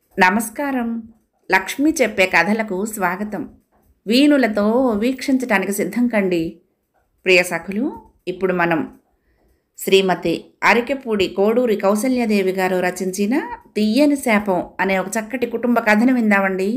నమస్కారం లక్ష్మి చెప్పే కథలకు స్వాగతం వీణులతో వీక్షించటానికి సిద్ధం కండి ప్రియ సఖులు ఇప్పుడు మనం శ్రీమతి అరికెపూడి కోడూరి కౌసల్యాదేవి గారు రచించిన తీయని శాపం అనే ఒక చక్కటి కుటుంబ కథను విందామండి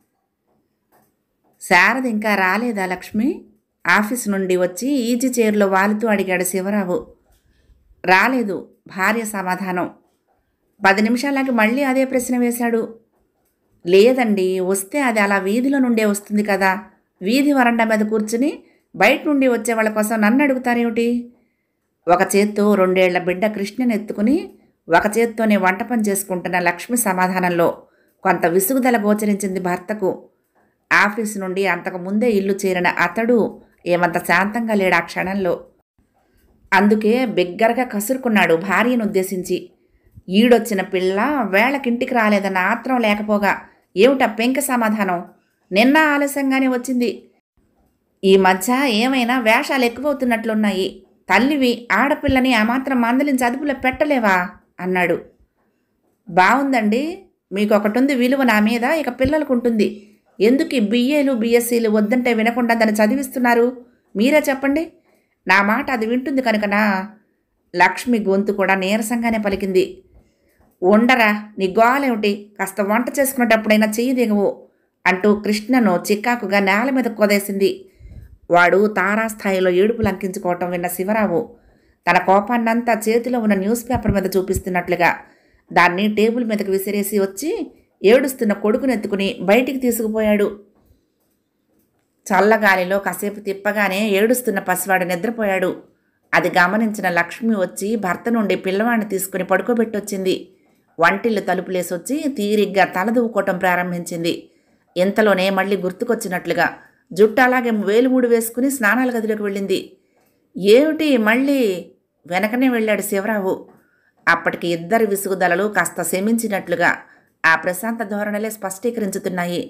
శారద ఇంకా రాలేదా లక్ష్మి ఆఫీస్ నుండి వచ్చి ఈజీ చైర్లో వాలుతూ అడిగాడు శివరావు రాలేదు భార్య సమాధానం పది నిమిషాలకి మళ్ళీ అదే ప్రశ్న వేశాడు లేదండి వస్తే అది అలా వీధిలో నుండే వస్తుంది కదా వీధి వరండా మీద కూర్చుని బయట నుండి వచ్చే వాళ్ళ కోసం నన్ను అడుగుతారేమిటి ఒక చేత్తో రెండేళ్ల బిడ్డ కృష్ణని ఎత్తుకుని ఒక చేత్తోనే వంట పని చేసుకుంటున్న లక్ష్మి సమాధానంలో కొంత విసుగుదల గోచరించింది భర్తకు ఆఫీస్ నుండి అంతకు ముందే ఇల్లు చేరిన అతడు ఏమంత శాంతంగా లేడు ఆ క్షణంలో అందుకే బిగ్గరగా కసురుకున్నాడు భార్యను ఉద్దేశించి ఈడొచ్చిన పిల్ల వేళకింటికి రాలేదన్న ఆత్రం లేకపోగా ఏమిటా పెంక సమాధానం నిన్న ఆలస్యంగానే వచ్చింది ఈ మధ్య ఏమైనా వేషాలు ఎక్కువవుతున్నట్లున్నాయి తల్లివి ఆడపిల్లని ఆ మాత్రం మందలించి అదుపులో పెట్టలేవా అన్నాడు బాగుందండి మీకు ఒకటుంది విలువ నా మీద ఇక పిల్లలకు ఉంటుంది ఎందుకు ఈ బిఏలు బిఎస్సీలు వద్దంటే వినకుండా దాన్ని చదివిస్తున్నారు మీరే చెప్పండి నా మాట అది వింటుంది కనుకనా లక్ష్మి గొంతు కూడా నీరసంగానే పలికింది ఉండరా నీ గోలేమిటి కాస్త వంట చేసుకునేటప్పుడైనా చెయ్యి దిగవు అంటూ కృష్ణను చిక్కాకుగా నేల మీద కొదేసింది వాడు తారాస్థాయిలో ఏడుపు లంకించుకోవటం విన్న శివరావు తన కోపాన్నంతా చేతిలో ఉన్న న్యూస్ పేపర్ మీద చూపిస్తున్నట్లుగా దాన్ని టేబుల్ మీదకి విసిరేసి వచ్చి ఏడుస్తున్న కొడుకునెత్తుకుని బయటికి తీసుకుపోయాడు చల్లగాలిలో కాసేపు తిప్పగానే ఏడుస్తున్న పసివాడు నిద్రపోయాడు అది గమనించిన లక్ష్మి వచ్చి భర్త నుండి పిల్లవాడిని తీసుకుని పడుకోబెట్టొచ్చింది వంటిల్లు తలుపులేసొచ్చి తీరిగ్గా తలదువ్వుకోవటం ప్రారంభించింది ఇంతలోనే మళ్ళీ గుర్తుకొచ్చినట్లుగా జుట్టు అలాగే వేలుమూడు వేసుకుని స్నానాల గదిలోకి వెళ్ళింది ఏమిటి మళ్ళీ వెనకనే వెళ్ళాడు శివరావు అప్పటికి ఇద్దరి విసుగుదలలు కాస్త శమించినట్లుగా ఆ ప్రశాంత ధోరణిలే స్పష్టీకరించుతున్నాయి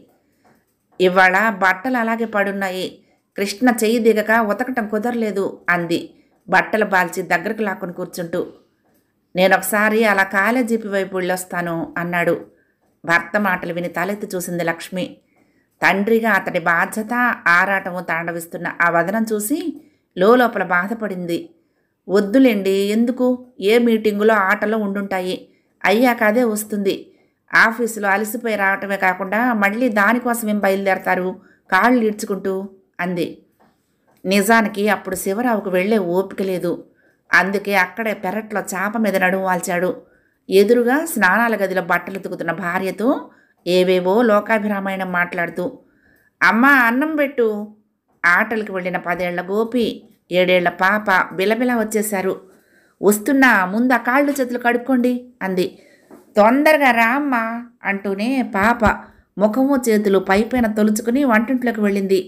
ఇవాళ బట్టలు అలాగే పడున్నాయి కృష్ణ చెయ్యి దిగక ఉతకటం కుదరలేదు అంది బట్టలు బాల్చి దగ్గరకు లాక్కుని కూర్చుంటూ నేను ఒకసారి అలా కాలేజీపి వైపు వెళ్ళొస్తాను అన్నాడు భర్త మాటలు విని తలెత్తి చూసింది లక్ష్మి తండ్రిగా అతడి బాధ్యత ఆరాటము తాండవిస్తున్న ఆ వదనం చూసి లోపల బాధపడింది వద్దులేండి ఎందుకు ఏ మీటింగులో ఆటలో ఉండుంటాయి అయ్యాక అదే వస్తుంది ఆఫీసులో అలసిపోయి రావటమే కాకుండా మళ్ళీ దానికోసం ఏం బయలుదేరతారు కాళ్ళు ఈడ్చుకుంటూ అంది నిజానికి అప్పుడు శివరావుకు వెళ్ళే ఓపిక లేదు అందుకే అక్కడే పెరట్లో చాప మీద నడుము వాల్చాడు ఎదురుగా స్నానాల గదిలో బట్టలు ఉతుకుతున్న భార్యతో ఏవేవో లోకాభిరామాయణం మాట్లాడుతూ అమ్మా అన్నం పెట్టు ఆటలకు వెళ్ళిన పదేళ్ల గోపి ఏడేళ్ల పాప బిలబిల వచ్చేశారు వస్తున్నా ముందు ఆ కాళ్ళు చేతులు కడుక్కోండి అంది తొందరగా రామ్మా అంటూనే పాప ముఖము చేతులు పైపైన తొలుచుకుని వంటింట్లోకి వెళ్ళింది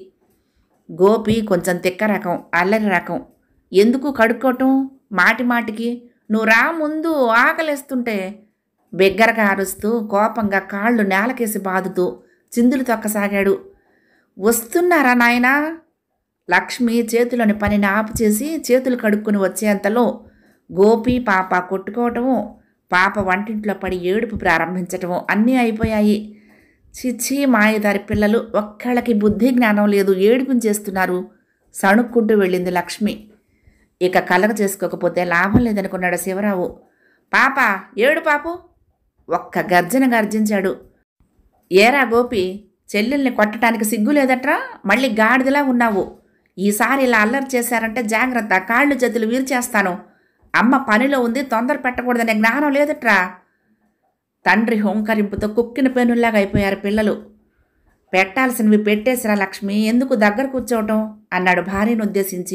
గోపి కొంచెం తిక్క రకం అల్లరి రకం ఎందుకు కడుక్కోవటం మాటి మాటికి నువ్వు రా ముందు ఆకలేస్తుంటే బిగ్గరగా అరుస్తూ కోపంగా కాళ్ళు నేలకేసి బాదుతూ చిందులు తొక్కసాగాడు వస్తున్నారా నాయనా లక్ష్మి చేతిలోని పనిని ఆపు చేసి చేతులు కడుక్కుని వచ్చేంతలో గోపి పాప కొట్టుకోవటము పాప వంటింట్లో పడి ఏడుపు ప్రారంభించటము అన్నీ అయిపోయాయి చిచ్చి మాయదారి పిల్లలు ఒక్కళ్ళకి బుద్ధి జ్ఞానం లేదు ఏడిపించేస్తున్నారు సణుక్కుంటూ వెళ్ళింది లక్ష్మి ఇక కలగ చేసుకోకపోతే లాభం లేదనుకున్నాడు శివరావు పాప ఏడు పాపు ఒక్క గర్జన గర్జించాడు ఏరా గోపి చెల్లెల్ని కొట్టడానికి సిగ్గు లేదట్రా మళ్ళీ గాడిదలా ఉన్నావు ఈసారి ఇలా అల్లరి చేశారంటే జాగ్రత్త కాళ్ళు చేతులు వీర్చేస్తాను అమ్మ పనిలో ఉంది తొందర పెట్టకూడదనే జ్ఞానం లేదట్రా తండ్రి హోంకరింపుతో కుక్కిన పెనుల్లాగా అయిపోయారు పిల్లలు పెట్టాల్సినవి పెట్టేసిరా లక్ష్మి ఎందుకు దగ్గర కూర్చోవటం అన్నాడు భార్యను ఉద్దేశించి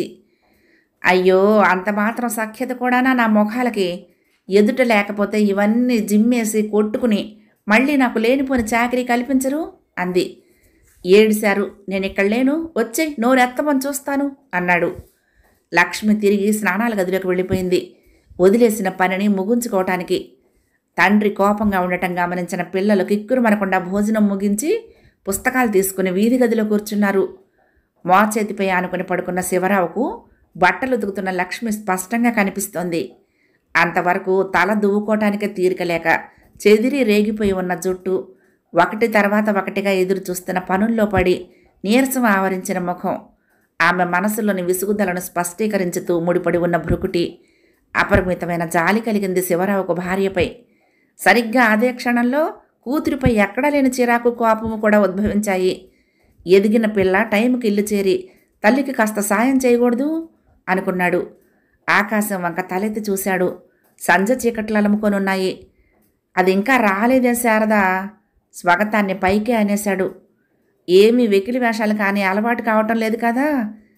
అయ్యో అంత మాత్రం సఖ్యత కూడానా నా ముఖాలకి ఎదుట లేకపోతే ఇవన్నీ జిమ్మేసి కొట్టుకుని మళ్ళీ నాకు లేనిపోని చాకరీ కల్పించరు అంది ఏడిశారు నేను ఇక్కడ లేను వచ్చే నోరెత్తమని చూస్తాను అన్నాడు లక్ష్మి తిరిగి స్నానాల గదిలోకి వెళ్ళిపోయింది వదిలేసిన పనిని ముగించుకోవటానికి తండ్రి కోపంగా ఉండటం గమనించిన పిల్లలు కిక్కురు మనకుండా భోజనం ముగించి పుస్తకాలు తీసుకుని వీధి గదిలో కూర్చున్నారు మోచేతిపై ఆనుకుని పడుకున్న శివరావుకు బట్టలు ఉతుకుతున్న లక్ష్మి స్పష్టంగా కనిపిస్తోంది అంతవరకు తల దువ్వుకోవటానికే తీరిక లేక చెదిరి రేగిపోయి ఉన్న జుట్టు ఒకటి తర్వాత ఒకటిగా ఎదురు చూస్తున్న పనుల్లో పడి నీరసం ఆవరించిన ముఖం ఆమె మనసులోని విసుగుదలను స్పష్టీకరించుతూ ముడిపడి ఉన్న భృకుటి అపరిమితమైన జాలి కలిగింది శివరావుకు భార్యపై సరిగ్గా అదే క్షణంలో కూతురిపై ఎక్కడా లేని చిరాకు కోపము కూడా ఉద్భవించాయి ఎదిగిన పిల్ల టైంకి ఇల్లు చేరి తల్లికి కాస్త సాయం చేయకూడదు అనుకున్నాడు ఆకాశం వంక తలెత్తి చూశాడు సంజ చీకట్లు అలుముకొనున్నాయి అది ఇంకా రాలేదే శారదా స్వాగతాన్ని పైకే అనేశాడు ఏమీ వెకిలి వేషాలు కానీ అలవాటు కావటం లేదు కదా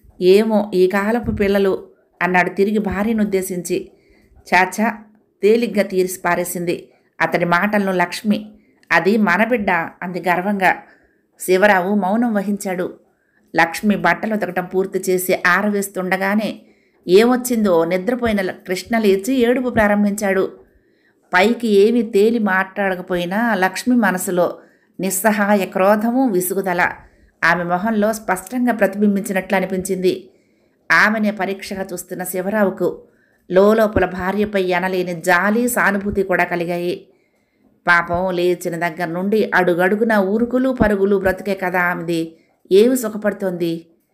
ఏమో ఈ కాలపు పిల్లలు అన్నాడు తిరిగి భార్యను ఉద్దేశించి చాచా తేలిగ్గా తీరిసి పారేసింది అతడి మాటలను లక్ష్మి అది మన బిడ్డ అంది గర్వంగా శివరావు మౌనం వహించాడు లక్ష్మి బట్టలు ఉతకటం పూర్తి చేసి ఆరవేస్తుండగానే ఏమొచ్చిందో నిద్రపోయిన ల- కృష్ణ లేచి ఏడుపు ప్రారంభించాడు పైకి ఏమీ తేలి మాట్లాడకపోయినా లక్ష్మి మనసులో నిస్సహాయ క్రోధము విసుగుదల ఆమె మొహంలో స్పష్టంగా ప్రతిబింబించినట్లు అనిపించింది ఆమెనే పరీక్షగా చూస్తున్న శివరావుకు లోపల భార్యపై ఎనలేని జాలి సానుభూతి కూడా కలిగాయి పాపం లేచిన దగ్గర నుండి అడుగడుగున ఊరుకులు పరుగులు బ్రతికే కదా ఆమెది ఏమి సుఖపడుతోంది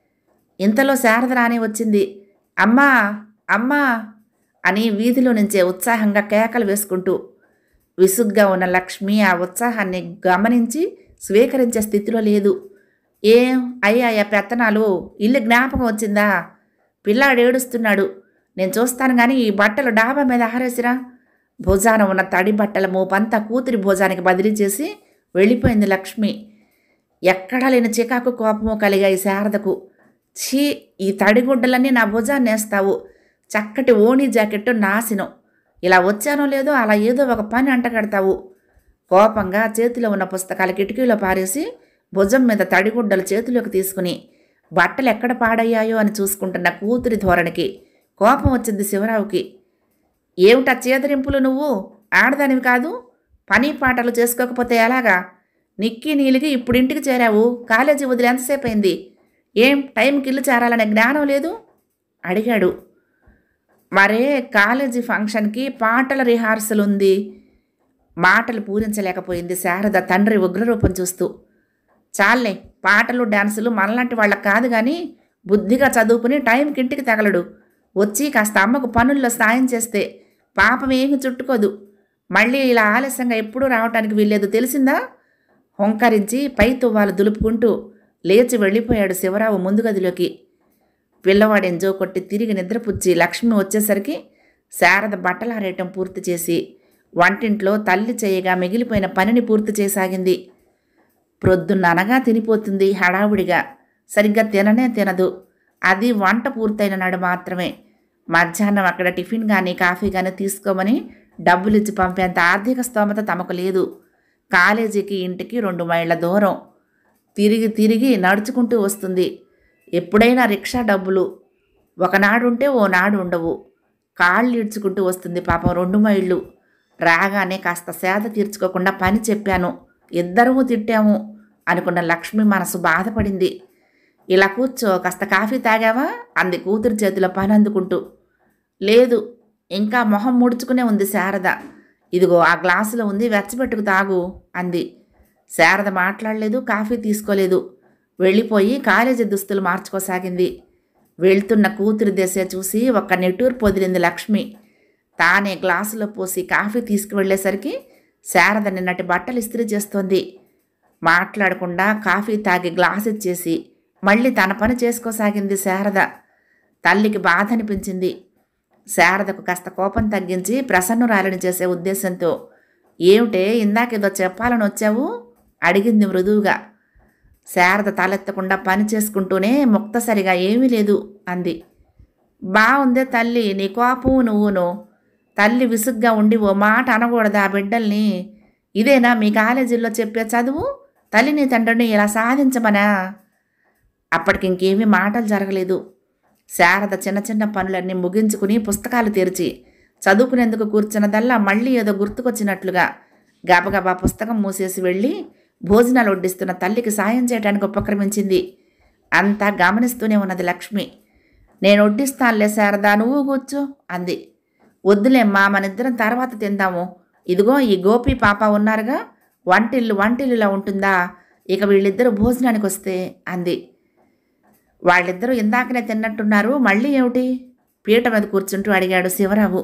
ఇంతలో శారద రాని వచ్చింది అమ్మా అమ్మా అని వీధిలో నుంచే ఉత్సాహంగా కేకలు వేసుకుంటూ విసుగ్గా ఉన్న లక్ష్మి ఆ ఉత్సాహాన్ని గమనించి స్వీకరించే స్థితిలో లేదు ఏం అయ్యాయా పెత్తనాలు ఇల్లు జ్ఞాపకం వచ్చిందా పిల్లాడు ఏడుస్తున్నాడు నేను చూస్తాను కానీ ఈ బట్టలు డాబా మీద ఆరేసిరా భుజాన ఉన్న తడి బట్టల మోపంతా కూతురి భుజానికి బదిలీ చేసి వెళ్ళిపోయింది లక్ష్మి ఎక్కడా లేని చికాకు కోపము కలిగాయి శారదకు ఛీ ఈ తడిగుడ్డలన్నీ నా భుజాన్ని వేస్తావు చక్కటి ఓణి జాకెట్టు నాశనం ఇలా వచ్చానో లేదో అలా ఏదో ఒక పని అంటగడతావు కోపంగా చేతిలో ఉన్న పుస్తకాలు కిటికీలో పారేసి భుజం మీద తడిగుడ్డలు చేతిలోకి తీసుకుని బట్టలు ఎక్కడ పాడయ్యాయో అని చూసుకుంటున్న కూతురి ధోరణికి కోపం వచ్చింది శివరావుకి ఏమిటా చేదరింపులు నువ్వు ఆడదానివి కాదు పని పాటలు చేసుకోకపోతే ఎలాగా నిక్కి నీలిగి ఇప్పుడు ఇంటికి చేరావు కాలేజీ వదిలి ఎంతసేపు అయింది ఏం టైంకి ఇల్లు చేరాలనే జ్ఞానం లేదు అడిగాడు మరే కాలేజీ ఫంక్షన్కి పాటల రిహార్సల్ ఉంది మాటలు పూరించలేకపోయింది శారద తండ్రి ఉగ్రరూపం చూస్తూ చాలే పాటలు డాన్సులు మనలాంటి వాళ్ళకి కాదు కానీ బుద్ధిగా చదువుకుని టైంకి ఇంటికి తగలడు వచ్చి కాస్త అమ్మకు పనుల్లో సాయం చేస్తే పాపం ఏమి చుట్టుకోదు మళ్ళీ ఇలా ఆలస్యంగా ఎప్పుడూ రావటానికి వీల్లేదు తెలిసిందా హొంకరించి పై తువ్వాలు దులుపుకుంటూ లేచి వెళ్ళిపోయాడు శివరావు ముందు గదిలోకి పిల్లవాడు ఎంజో కొట్టి తిరిగి నిద్రపుచ్చి లక్ష్మి వచ్చేసరికి శారద బట్టలారేయటం పూర్తి చేసి వంటింట్లో తల్లి చేయగా మిగిలిపోయిన పనిని పూర్తి చేసాగింది ప్రొద్దున్న అనగా తినిపోతుంది హడావుడిగా సరిగ్గా తిననే తినదు అది వంట పూర్తయిన నాడు మాత్రమే మధ్యాహ్నం అక్కడ టిఫిన్ కానీ కాఫీ కానీ తీసుకోమని డబ్బులు ఇచ్చి పంపేంత ఆర్థిక స్తోమత తమకు లేదు కాలేజీకి ఇంటికి రెండు మైళ్ళ దూరం తిరిగి తిరిగి నడుచుకుంటూ వస్తుంది ఎప్పుడైనా రిక్షా డబ్బులు ఒకనాడుంటే ఓ నాడు ఉండవు కాళ్ళు ఈడ్చుకుంటూ వస్తుంది పాపం రెండు మైళ్ళు రాగానే కాస్త సేద తీర్చుకోకుండా పని చెప్పాను ఇద్దరము తిట్టాము అనుకున్న లక్ష్మి మనసు బాధపడింది ఇలా కూర్చో కాస్త కాఫీ తాగావా అంది కూతురు చేతిలో పని అందుకుంటూ లేదు ఇంకా మొహం ముడుచుకునే ఉంది శారద ఇదిగో ఆ గ్లాసులో ఉంది వెచ్చబెట్టుకు తాగు అంది శారద మాట్లాడలేదు కాఫీ తీసుకోలేదు వెళ్ళిపోయి కాలేజీ దుస్తులు మార్చుకోసాగింది వెళ్తున్న కూతురి దశ చూసి ఒక్క నెట్టూరు పొదిలింది లక్ష్మి తానే గ్లాసులో పోసి కాఫీ తీసుకువెళ్ళేసరికి శారద నిన్నటి బట్టలు ఇస్త్రీ చేస్తోంది మాట్లాడకుండా కాఫీ తాగి గ్లాస్ ఇచ్చేసి మళ్ళీ తన పని చేసుకోసాగింది శారద తల్లికి బాధ అనిపించింది శారదకు కాస్త కోపం తగ్గించి ప్రసన్నురాలని చేసే ఉద్దేశంతో ఏమిటే ఇందాకేదో చెప్పాలని వచ్చావు అడిగింది మృదువుగా శారద తలెత్తకుండా పని చేసుకుంటూనే ముక్తసరిగా ఏమీ లేదు అంది బాగుందే తల్లి నీ కోపము నువ్వును తల్లి విసుగ్గా ఉండి ఓ మాట అనకూడదు ఆ బిడ్డల్ని ఇదేనా మీ కాలేజీల్లో చెప్పే చదువు తల్లిని తండ్రిని ఇలా సాధించమనా అప్పటికి ఇంకేమీ మాటలు జరగలేదు శారద చిన్న చిన్న పనులన్నీ ముగించుకుని పుస్తకాలు తెరిచి చదువుకునేందుకు కూర్చున్నదల్లా మళ్ళీ ఏదో గుర్తుకొచ్చినట్లుగా గబగబా పుస్తకం మూసేసి వెళ్ళి భోజనాలు వడ్డిస్తున్న తల్లికి సాయం చేయడానికి ఉపక్రమించింది అంతా గమనిస్తూనే ఉన్నది లక్ష్మి నేను వడ్డిస్తానులే శారదా నువ్వు కూర్చో అంది వద్దులేమ్మా మనిద్దరం తర్వాత తిందాము ఇదిగో ఈ గోపి పాప ఉన్నారుగా వంటిల్లు వంటిల్లులా ఉంటుందా ఇక వీళ్ళిద్దరూ భోజనానికి వస్తే అంది వాళ్ళిద్దరూ ఇందాకనే తిన్నట్టున్నారు మళ్ళీ ఏమిటి పీట మీద కూర్చుంటూ అడిగాడు శివరావు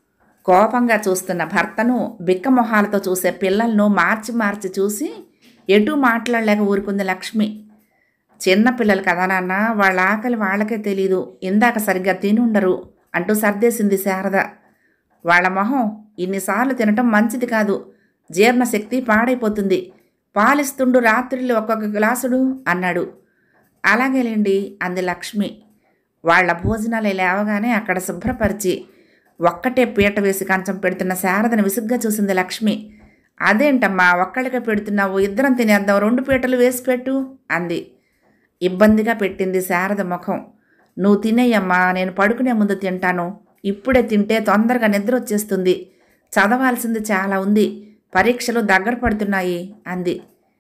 కోపంగా చూస్తున్న భర్తను బిక్కమొహాలతో చూసే పిల్లలను మార్చి మార్చి చూసి ఎటూ మాట్లాడలేక ఊరుకుంది లక్ష్మి చిన్న పిల్లలు కదా నాన్న వాళ్ళ ఆకలి వాళ్ళకే తెలీదు ఇందాక సరిగ్గా తినుండరు అంటూ సర్దేసింది శారద వాళ్ళ మొహం ఇన్నిసార్లు తినటం మంచిది కాదు జీర్ణశక్తి పాడైపోతుంది పాలిస్తుండు రాత్రిలో ఒక్కొక్క గ్లాసుడు అన్నాడు అలాగేలేండి అంది లక్ష్మి వాళ్ళ భోజనాలు లేవగానే అక్కడ శుభ్రపరిచి ఒక్కటే పీట వేసి కంచం పెడుతున్న శారదను విసుగ్గా చూసింది లక్ష్మి అదేంటమ్మా ఒక్కళ్ళకే పెడుతున్నావు ఇద్దరం తినేద్దాం రెండు పీటలు వేసి పెట్టు అంది ఇబ్బందిగా పెట్టింది శారద ముఖం నువ్వు తినేయమ్మా నేను పడుకునే ముందు తింటాను ఇప్పుడే తింటే తొందరగా నిద్ర వచ్చేస్తుంది చదవాల్సింది చాలా ఉంది పరీక్షలు దగ్గర పడుతున్నాయి అంది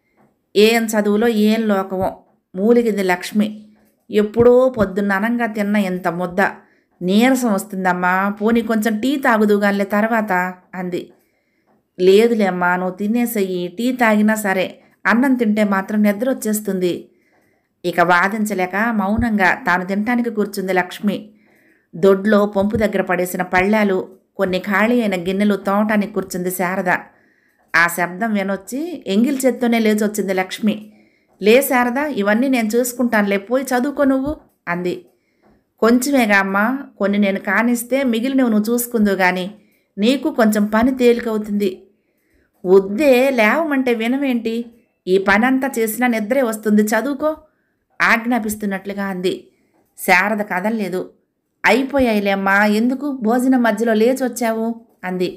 ఏం చదువులో ఏం లోకమో మూలిగింది లక్ష్మి ఎప్పుడో పొద్దున్న అనంగా తిన్న ఇంత ముద్ద నీరసం వస్తుందమ్మా పోనీ కొంచెం టీ తాగుదుగానిలే తర్వాత అంది లేదులే అమ్మా నువ్వు తినేసెయ్యి టీ తాగినా సరే అన్నం తింటే మాత్రం నిద్ర వచ్చేస్తుంది ఇక వాదించలేక మౌనంగా తాను తినటానికి కూర్చుంది లక్ష్మి దొడ్లో పంపు దగ్గర పడేసిన పళ్ళాలు కొన్ని ఖాళీ అయిన గిన్నెలు తోమటానికి కూర్చుంది శారద ఆ శబ్దం వినొచ్చి ఎంగిల్ చేత్తోనే లేచొచ్చింది లక్ష్మి లే శారద ఇవన్నీ నేను చూసుకుంటానులే పోయి చదువుకో నువ్వు అంది కొంచెమేగా అమ్మా కొన్ని నేను కానిస్తే మిగిలినవి నువ్వు చూసుకుందు గాని నీకు కొంచెం పని తేలికవుతుంది వద్దే లేవమంటే వినవేంటి ఈ పనంతా చేసినా నిద్రే వస్తుంది చదువుకో ఆజ్ఞాపిస్తున్నట్లుగా అంది శారద కదలలేదు అయిపోయాయిలేమ్మా ఎందుకు భోజనం మధ్యలో లేచి వచ్చావు అంది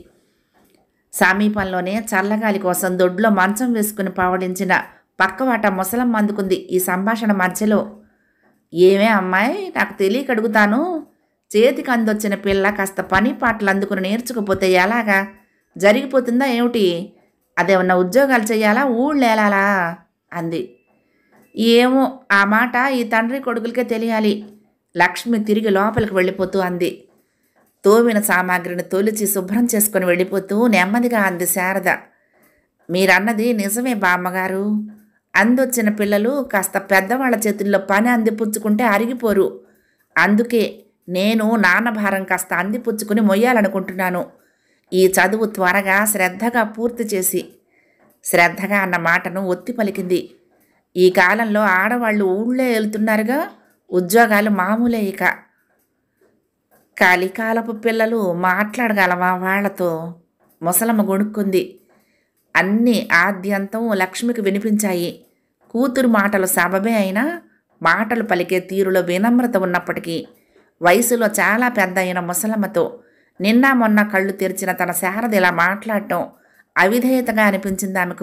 సమీపంలోనే చల్లగాలి కోసం దొడ్లో మంచం వేసుకుని పవడించిన పక్కవాట ముసలమ్మ అందుకుంది ఈ సంభాషణ మధ్యలో ఏమే అమ్మాయి నాకు తెలియక అడుగుతాను చేతికి అందొచ్చిన పిల్ల కాస్త పని పాటలు అందుకుని నేర్చుకుపోతే ఎలాగా జరిగిపోతుందా ఏమిటి అదేమన్నా ఉద్యోగాలు చేయాలా ఊళ్ళు ఏలాలా అంది ఏమో ఆ మాట ఈ తండ్రి కొడుకులకే తెలియాలి లక్ష్మి తిరిగి లోపలికి వెళ్ళిపోతూ అంది తోమిన సామాగ్రిని తొలిచి శుభ్రం చేసుకొని వెళ్ళిపోతూ నెమ్మదిగా అంది శారద మీరన్నది నిజమే బామ్మగారు అందొచ్చిన పిల్లలు కాస్త పెద్దవాళ్ళ చేతుల్లో పని అందిపుచ్చుకుంటే అరిగిపోరు అందుకే నేను నాన్న భారం కాస్త అందిపుచ్చుకుని మొయ్యాలనుకుంటున్నాను ఈ చదువు త్వరగా శ్రద్ధగా పూర్తి చేసి శ్రద్ధగా అన్న మాటను ఒత్తి పలికింది ఈ కాలంలో ఆడవాళ్ళు ఊళ్ళో వెళ్తున్నారుగా ఉద్యోగాలు మామూలే ఇక కలికాలపు పిల్లలు మాట్లాడగలవా వాళ్లతో ముసలమ్మ గొణుక్కుంది అన్నీ ఆద్యంతం లక్ష్మికి వినిపించాయి కూతురు మాటలు సబబే అయినా మాటలు పలికే తీరులో వినమ్రత ఉన్నప్పటికీ వయసులో చాలా పెద్ద అయిన ముసలమ్మతో నిన్న మొన్న కళ్ళు తెరిచిన తన శారద ఇలా మాట్లాడటం అవిధేయతగా అనిపించింది ఆమెకు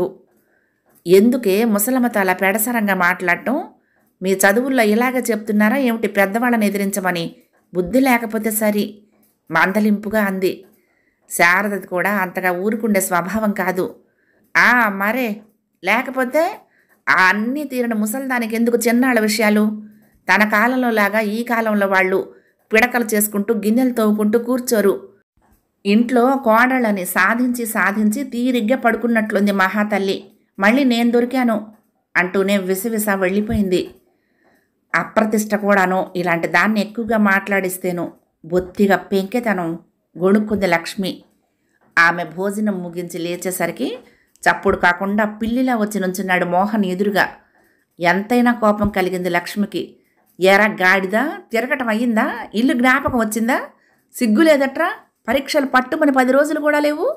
ఎందుకే ముసలమ్మతో అలా పెడసరంగా మాట్లాడటం మీ చదువుల్లో ఇలాగే చెప్తున్నారా ఏమిటి పెద్దవాళ్ళని ఎదిరించమని బుద్ధి లేకపోతే సరి మందలింపుగా అంది శారదది కూడా అంతగా ఊరుకుండే స్వభావం కాదు ఆ మరే లేకపోతే ఆ అన్నీ తీరిన ముసల్దానికి ఎందుకు చిన్నాళ్ళ విషయాలు తన కాలంలో లాగా ఈ కాలంలో వాళ్ళు పిడకలు చేసుకుంటూ గిన్నెలు తవ్వుకుంటూ కూర్చోరు ఇంట్లో కోడళ్ళని సాధించి సాధించి తీరిగ్గా పడుకున్నట్లుంది మహాతల్లి మళ్ళీ నేను దొరికాను అంటూనే విసవిస వెళ్ళిపోయింది అప్రతిష్ట కూడాను ఇలాంటి దాన్ని ఎక్కువగా మాట్లాడిస్తేను బొత్తిగా పెంకెతనం గొణుక్కుంది లక్ష్మి ఆమె భోజనం ముగించి లేచేసరికి చప్పుడు కాకుండా పిల్లిలా వచ్చి నుంచున్నాడు మోహన్ ఎదురుగా ఎంతైనా కోపం కలిగింది లక్ష్మికి ఎరా గాడిదా తిరగటం అయ్యిందా ఇల్లు జ్ఞాపకం వచ్చిందా సిగ్గు లేదట్రా పరీక్షలు పట్టుమని పది రోజులు కూడా లేవు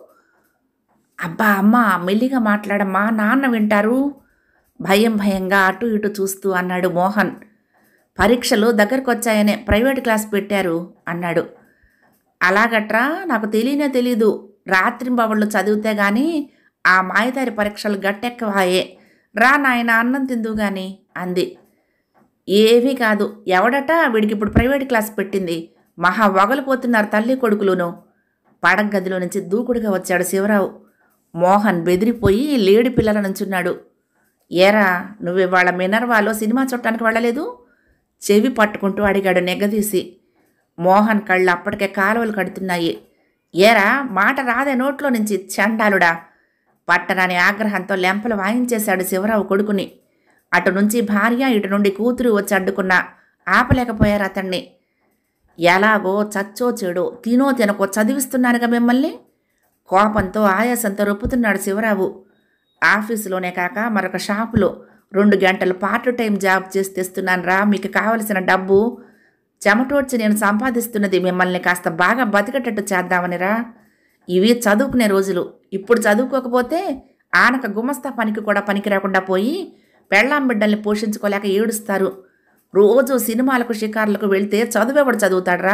అబ్బా అమ్మ మెల్లిగా మాట్లాడమ్మా నాన్న వింటారు భయం భయంగా అటు ఇటు చూస్తూ అన్నాడు మోహన్ పరీక్షలు దగ్గరకు వచ్చాయనే ప్రైవేట్ క్లాస్ పెట్టారు అన్నాడు అలాగట్రా నాకు తెలియనే తెలీదు రాత్రింబవళ్ళు చదివితే గాని ఆ మాయదారి పరీక్షలు గట్టెక్కవాయే రా నాయన అన్నం తిందు గాని అంది ఏమీ కాదు ఎవడట వీడికి ఇప్పుడు ప్రైవేట్ క్లాస్ పెట్టింది మహా వగలిపోతున్నారు తల్లి కొడుకులును పడగ గదిలో నుంచి దూకుడుగా వచ్చాడు శివరావు మోహన్ బెదిరిపోయి లేడి పిల్లల నుంచున్నాడు ఏరా నువ్వు ఇవాళ మినర్వాలో సినిమా చూడటానికి వెళ్ళలేదు చెవి పట్టుకుంటూ అడిగాడు నెగ్గదీసి మోహన్ కళ్ళు అప్పటికే కాలువలు కడుతున్నాయి ఏరా మాట రాదే నోట్లో నుంచి చండాలుడా పట్టరాని ఆగ్రహంతో లెంపలు వాయించేశాడు శివరావు కొడుకుని అటు నుంచి భార్య ఇటు నుండి కూతురు వచ్చి అడ్డుకున్నా ఆపలేకపోయారు అతన్ని ఎలాగో చచ్చో చెడో తినో తినకో చదివిస్తున్నానుగా మిమ్మల్ని కోపంతో ఆయాసంతో రొప్పుతున్నాడు శివరావు ఆఫీసులోనే కాక మరొక షాపులో రెండు గంటలు పార్ట్ టైం జాబ్ చేసి తెస్తున్నాను రా మీకు కావలసిన డబ్బు చెమటోడ్చి నేను సంపాదిస్తున్నది మిమ్మల్ని కాస్త బాగా బతికేటట్టు చేద్దామనిరా ఇవి చదువుకునే రోజులు ఇప్పుడు చదువుకోకపోతే ఆనక గుమస్తా పనికి కూడా పనికి రాకుండా పోయి పెళ్ళాం బిడ్డల్ని పోషించుకోలేక ఏడుస్తారు రోజు సినిమాలకు షికార్లకు వెళ్తే చదువెవడు చదువుతాడ్రా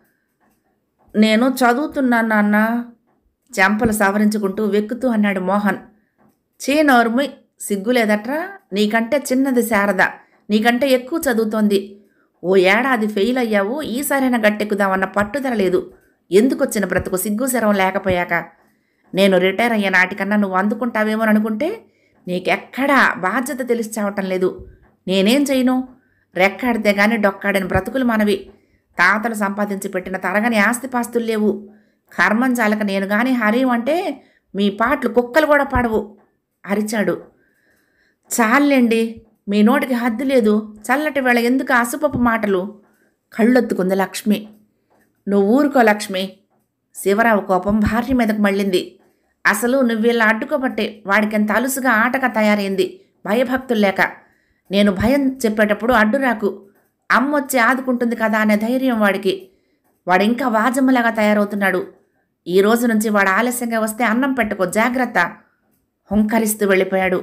నేను చదువుతున్నాను నాన్న చెంపలు సవరించుకుంటూ వెక్కుతూ అన్నాడు మోహన్ చీ నోర్మి సిగ్గులేదట్రా నీకంటే చిన్నది శారద నీకంటే ఎక్కువ చదువుతోంది ఓ ఏడాది ఫెయిల్ అయ్యావు ఈసారైనా గట్టెక్కుదామన్న పట్టుదల లేదు ఎందుకొచ్చిన బ్రతుకు సిగ్గు శరం లేకపోయాక నేను రిటైర్ అయ్యే నాటికన్నా నువ్వు అందుకుంటావేమో అనుకుంటే నీకెక్కడా బాధ్యత తెలిసి చావటం లేదు నేనేం చేయను రెక్కాడితే గాని డొక్కాడని బ్రతుకులు మనవి తాతలు సంపాదించి పెట్టిన తరగని ఆస్తిపాస్తులు లేవు కర్మం చాలక నేను గాని హరిం అంటే మీ పాటలు కుక్కలు కూడా పాడవు అరిచాడు చాలండి మీ నోటికి హద్దు లేదు చల్లటి వేళ ఎందుకు అసుపప్పు మాటలు కళ్ళొత్తుకుంది లక్ష్మి నువ్వు ఊరుకో లక్ష్మి శివరావు కోపం భార్య మీదకు మళ్ళింది అసలు నువ్వీళ్ళ అడ్డుకోబట్టే వాడికెంత అలుసుగా ఆటగా తయారైంది భయభక్తులు లేక నేను భయం చెప్పేటప్పుడు అడ్డు రాకు అమ్మొచ్చి ఆదుకుంటుంది కదా అనే ధైర్యం వాడికి వాడు ఇంకా వాజమ్మలాగా తయారవుతున్నాడు ఈ రోజు నుంచి వాడు ఆలస్యంగా వస్తే అన్నం పెట్టుకో జాగ్రత్త హుంకరిస్తూ వెళ్ళిపోయాడు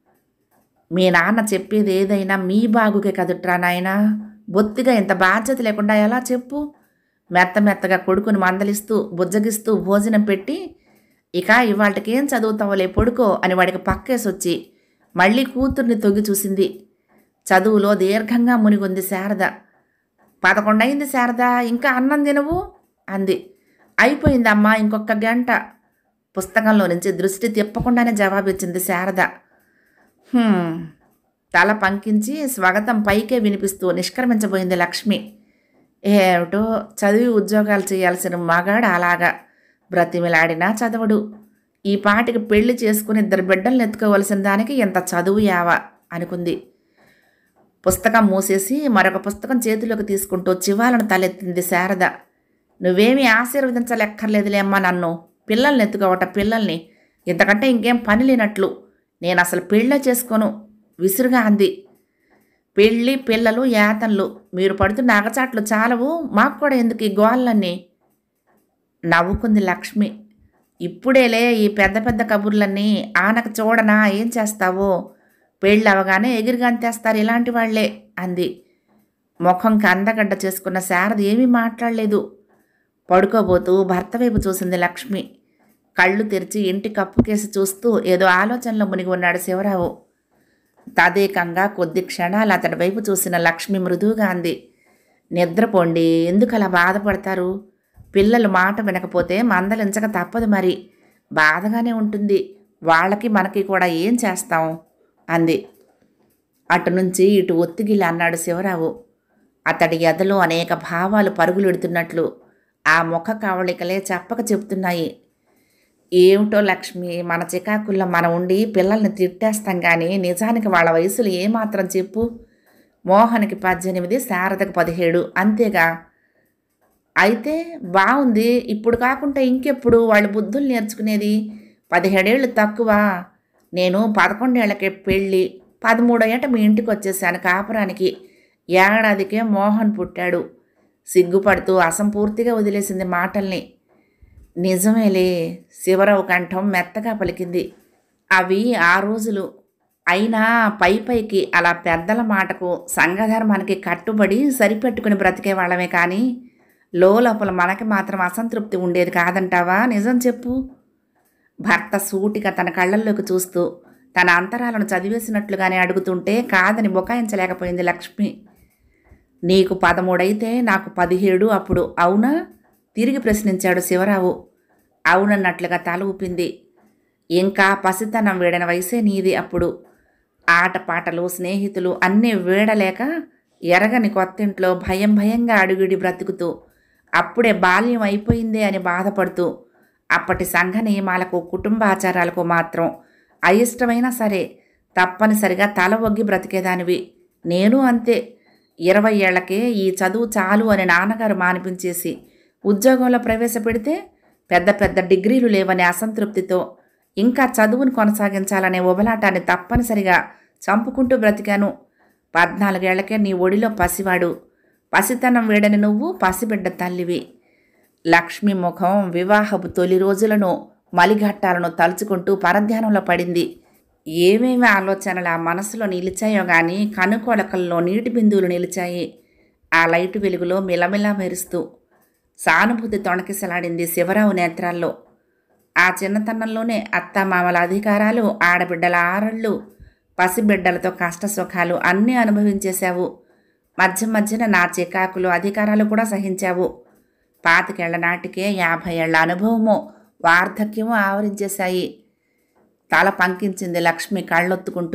మీ నాన్న చెప్పేది ఏదైనా మీ బాగుకే కదుట్రా నాయనా బొత్తిగా ఇంత బాధ్యత లేకుండా ఎలా చెప్పు మెత్త మెత్తగా కొడుకుని మందలిస్తూ బుజ్జగిస్తూ భోజనం పెట్టి ఇక ఇవాళకి ఏం చదువుతావులే పొడుకో అని వాడికి పక్కేసొచ్చి మళ్ళీ కూతుర్ని తొగి చూసింది చదువులో దీర్ఘంగా మునిగుంది శారద పదకొండయింది శారద ఇంకా అన్నం తినవు అంది అయిపోయిందమ్మా ఇంకొక గంట పుస్తకంలో నుంచి దృష్టి తిప్పకుండానే జవాబిచ్చింది శారద "హ్మ్." తల పంకించి స్వాగతం పైకే వినిపిస్తూ నిష్క్రమించబోయింది లక్ష్మి ఏమిటో చదివి ఉద్యోగాలు చేయాల్సిన మగాడు అలాగా బ్రతిమిలాడినా చదవడు ఈ పాటికి పెళ్లి చేసుకుని ఇద్దరు బిడ్డల్ని ఎత్తుకోవలసిన దానికి ఎంత చదువు యావా అనుకుంది పుస్తకం మూసేసి మరొక పుస్తకం చేతిలోకి తీసుకుంటూ చివాలను తలెత్తింది శారద నువ్వేమీ ఆశీర్వదించలెక్కర్లేదులే అమ్మా నన్ను పిల్లల్ని ఎత్తుకోవట పిల్లల్ని ఇంతకంటే ఇంకేం పని లేనట్లు నేను అసలు పెళ్ళే చేసుకోను విసురుగా అంది పెళ్ళి పిల్లలు యాతన్లు మీరు పడుతున్న అగచాట్లు చాలవు మాకు కూడా ఎందుకు ఈ గోళ్ళన్నీ నవ్వుకుంది లక్ష్మి ఇప్పుడేలే ఈ పెద్ద పెద్ద కబుర్లన్నీ ఆనక చూడనా ఏం చేస్తావో పెళ్ళి అవగానే ఎగిరిగంతేస్తారు ఇలాంటి వాళ్లే అంది ముఖంకి అందగడ్డ చేసుకున్న శారద ఏమీ మాట్లాడలేదు పడుకోబోతూ భర్త వైపు చూసింది లక్ష్మి కళ్ళు తెరిచి ఇంటి కప్పుకేసి చూస్తూ ఏదో ఆలోచనలో మునిగి ఉన్నాడు శివరావు తదేకంగా కొద్ది క్షణాలు అతడి వైపు చూసిన లక్ష్మి మృదువుగా అంది నిద్రపోండి ఎందుకు అలా బాధపడతారు పిల్లలు మాట వినకపోతే మందలించక తప్పదు మరి బాధగానే ఉంటుంది వాళ్ళకి మనకి కూడా ఏం చేస్తాం అంది అటు నుంచి ఇటు ఒత్తిగిలి అన్నాడు శివరావు అతడి ఎదలో అనేక భావాలు పరుగులెడుతున్నట్లు ఆ ముఖ కవళికలే చెప్పక చెప్తున్నాయి ఏమిటో లక్ష్మి మన చికాకుల్లో మనం ఉండి పిల్లల్ని తిట్టేస్తాం కానీ నిజానికి వాళ్ళ వయసులు ఏమాత్రం చెప్పు మోహన్కి పద్దెనిమిది శారదకు పదిహేడు అంతేగా అయితే బాగుంది ఇప్పుడు కాకుండా ఇంకెప్పుడు వాళ్ళు బుద్ధులు నేర్చుకునేది పదిహేడేళ్ళు తక్కువ నేను పదకొండేళ్లకే పెళ్ళి పదమూడో ఏట మీ ఇంటికి వచ్చేసాను కాపురానికి ఏడాదికే మోహన్ పుట్టాడు సిగ్గుపడుతూ అసంపూర్తిగా వదిలేసింది మాటల్ని నిజమేలే శివరావు కంఠం మెత్తగా పలికింది అవి ఆ రోజులు అయినా పై పైకి అలా పెద్దల మాటకు సంఘధర్మానికి కట్టుబడి సరిపెట్టుకుని బ్రతికే వాళ్ళమే కానీ లోపల మనకి మాత్రం అసంతృప్తి ఉండేది కాదంటావా నిజం చెప్పు భర్త సూటిగా తన కళ్ళల్లోకి చూస్తూ తన అంతరాలను చదివేసినట్లుగానే అడుగుతుంటే కాదని బుకాయించలేకపోయింది లక్ష్మి నీకు పదమూడైతే నాకు పదిహేడు అప్పుడు అవునా తిరిగి ప్రశ్నించాడు శివరావు అవునన్నట్లుగా తల ఊపింది ఇంకా పసితనం వీడని వయసే నీది అప్పుడు ఆటపాటలు స్నేహితులు అన్నీ వీడలేక ఎరగని కొత్తింట్లో భయం భయంగా అడుగుడి బ్రతుకుతూ అప్పుడే బాల్యం అయిపోయిందే అని బాధపడుతూ అప్పటి సంఘ నియమాలకు కుటుంబాచారాలకు మాత్రం అయిష్టమైనా సరే తప్పనిసరిగా తల ఒగ్గి బ్రతికేదానివి నేను అంతే ఇరవై ఏళ్లకే ఈ చదువు చాలు అని నాన్నగారు మానిపించేసి ఉద్యోగంలో ప్రవేశపెడితే పెద్ద పెద్ద డిగ్రీలు లేవనే అసంతృప్తితో ఇంకా చదువును కొనసాగించాలనే ఉబలాటాన్ని తప్పనిసరిగా చంపుకుంటూ బ్రతికాను పద్నాలుగేళ్లకే నీ ఒడిలో పసివాడు పసితనం వేడని నువ్వు పసిబిడ్డ తల్లివి లక్ష్మి ముఖం వివాహపు తొలి రోజులను మలిఘట్టాలను తలుచుకుంటూ పరధ్యానంలో పడింది ఏమేమి ఆలోచనలు ఆ మనసులో నిలిచాయో గాని కనుకొలకల్లో నీటి బిందువులు నిలిచాయి ఆ లైటు వెలుగులో మిలమిలా మెరుస్తూ సానుభూతి తొణకిసలాడింది శివరావు నేత్రాల్లో ఆ చిన్నతనంలోనే అత్తమామల అధికారాలు ఆడబిడ్డల ఆరళ్ళు పసిబిడ్డలతో కష్ట సుఖాలు అన్నీ అనుభవించేశావు మధ్య మధ్యన నా చికాకులు అధికారాలు కూడా సహించావు పాతికేళ్ల నాటికే యాభై ఏళ్ల అనుభవము వార్ధక్యము ఆవరించేశాయి తల పంకించింది లక్ష్మి కళ్ళొత్తుకుంటూ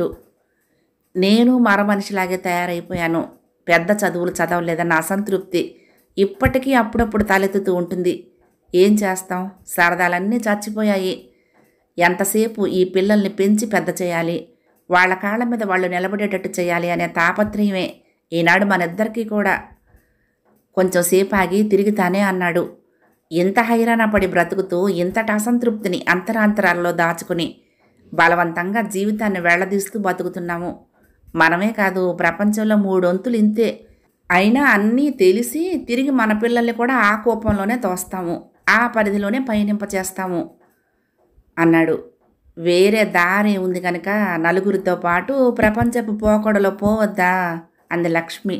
నేను మరమనిషిలాగే తయారైపోయాను పెద్ద చదువులు చదవలేదన్న అసంతృప్తి ఇప్పటికీ అప్పుడప్పుడు తలెత్తుతూ ఉంటుంది ఏం చేస్తాం సరదాలన్నీ చచ్చిపోయాయి ఎంతసేపు ఈ పిల్లల్ని పెంచి పెద్ద చేయాలి వాళ్ళ కాళ్ళ మీద వాళ్ళు నిలబడేటట్టు చేయాలి అనే తాపత్రయమే ఈనాడు మనిద్దరికీ కూడా కొంచెం సేపు ఆగి తిరిగి తానే అన్నాడు ఇంత హైరాణ పడి బ్రతుకుతూ ఇంతటి అసంతృప్తిని అంతరాంతరాల్లో దాచుకుని బలవంతంగా జీవితాన్ని వెళ్లదీస్తూ బతుకుతున్నాము మనమే కాదు ప్రపంచంలో మూడొంతులు ఇంతే అయినా అన్నీ తెలిసి తిరిగి మన పిల్లల్ని కూడా ఆ కోపంలోనే తోస్తాము ఆ పరిధిలోనే పయనింప చేస్తాము అన్నాడు వేరే దారి ఉంది కనుక నలుగురితో పాటు ప్రపంచపు పోకడలో పోవద్దా అంది లక్ష్మి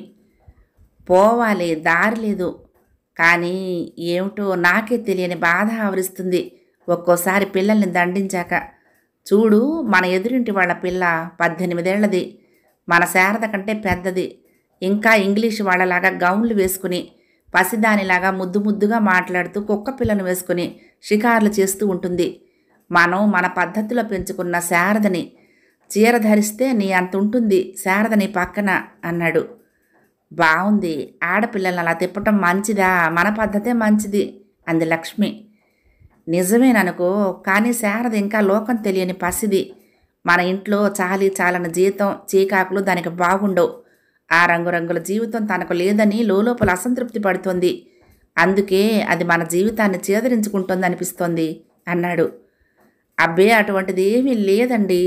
పోవాలి దారి లేదు కానీ ఏమిటో నాకే తెలియని బాధ ఆవరిస్తుంది ఒక్కోసారి పిల్లల్ని దండించాక చూడు మన ఎదురింటి వాళ్ళ పిల్ల పద్దెనిమిదేళ్లది మన శారద కంటే పెద్దది ఇంకా ఇంగ్లీష్ వాళ్ళలాగా గౌన్లు వేసుకుని పసిదానిలాగా ముద్దు ముద్దుగా మాట్లాడుతూ కుక్క పిల్లను వేసుకుని షికార్లు చేస్తూ ఉంటుంది మనం మన పద్ధతిలో పెంచుకున్న శారదని చీర ధరిస్తే నీ అంత ఉంటుంది శారద నీ పక్కన అన్నాడు బాగుంది ఆడపిల్లల్ని అలా తిప్పటం మంచిదా మన పద్ధతే మంచిది అంది లక్ష్మి నిజమేననుకో కానీ శారద ఇంకా లోకం తెలియని పసిది మన ఇంట్లో చాలి చాలని జీతం చీకాకులు దానికి బాగుండవు ఆ రంగురంగుల జీవితం తనకు లేదని లోపల అసంతృప్తి పడుతోంది అందుకే అది మన జీవితాన్ని చేదరించుకుంటుంది అనిపిస్తోంది అన్నాడు అబ్బే అటువంటిది ఏమీ లేదండి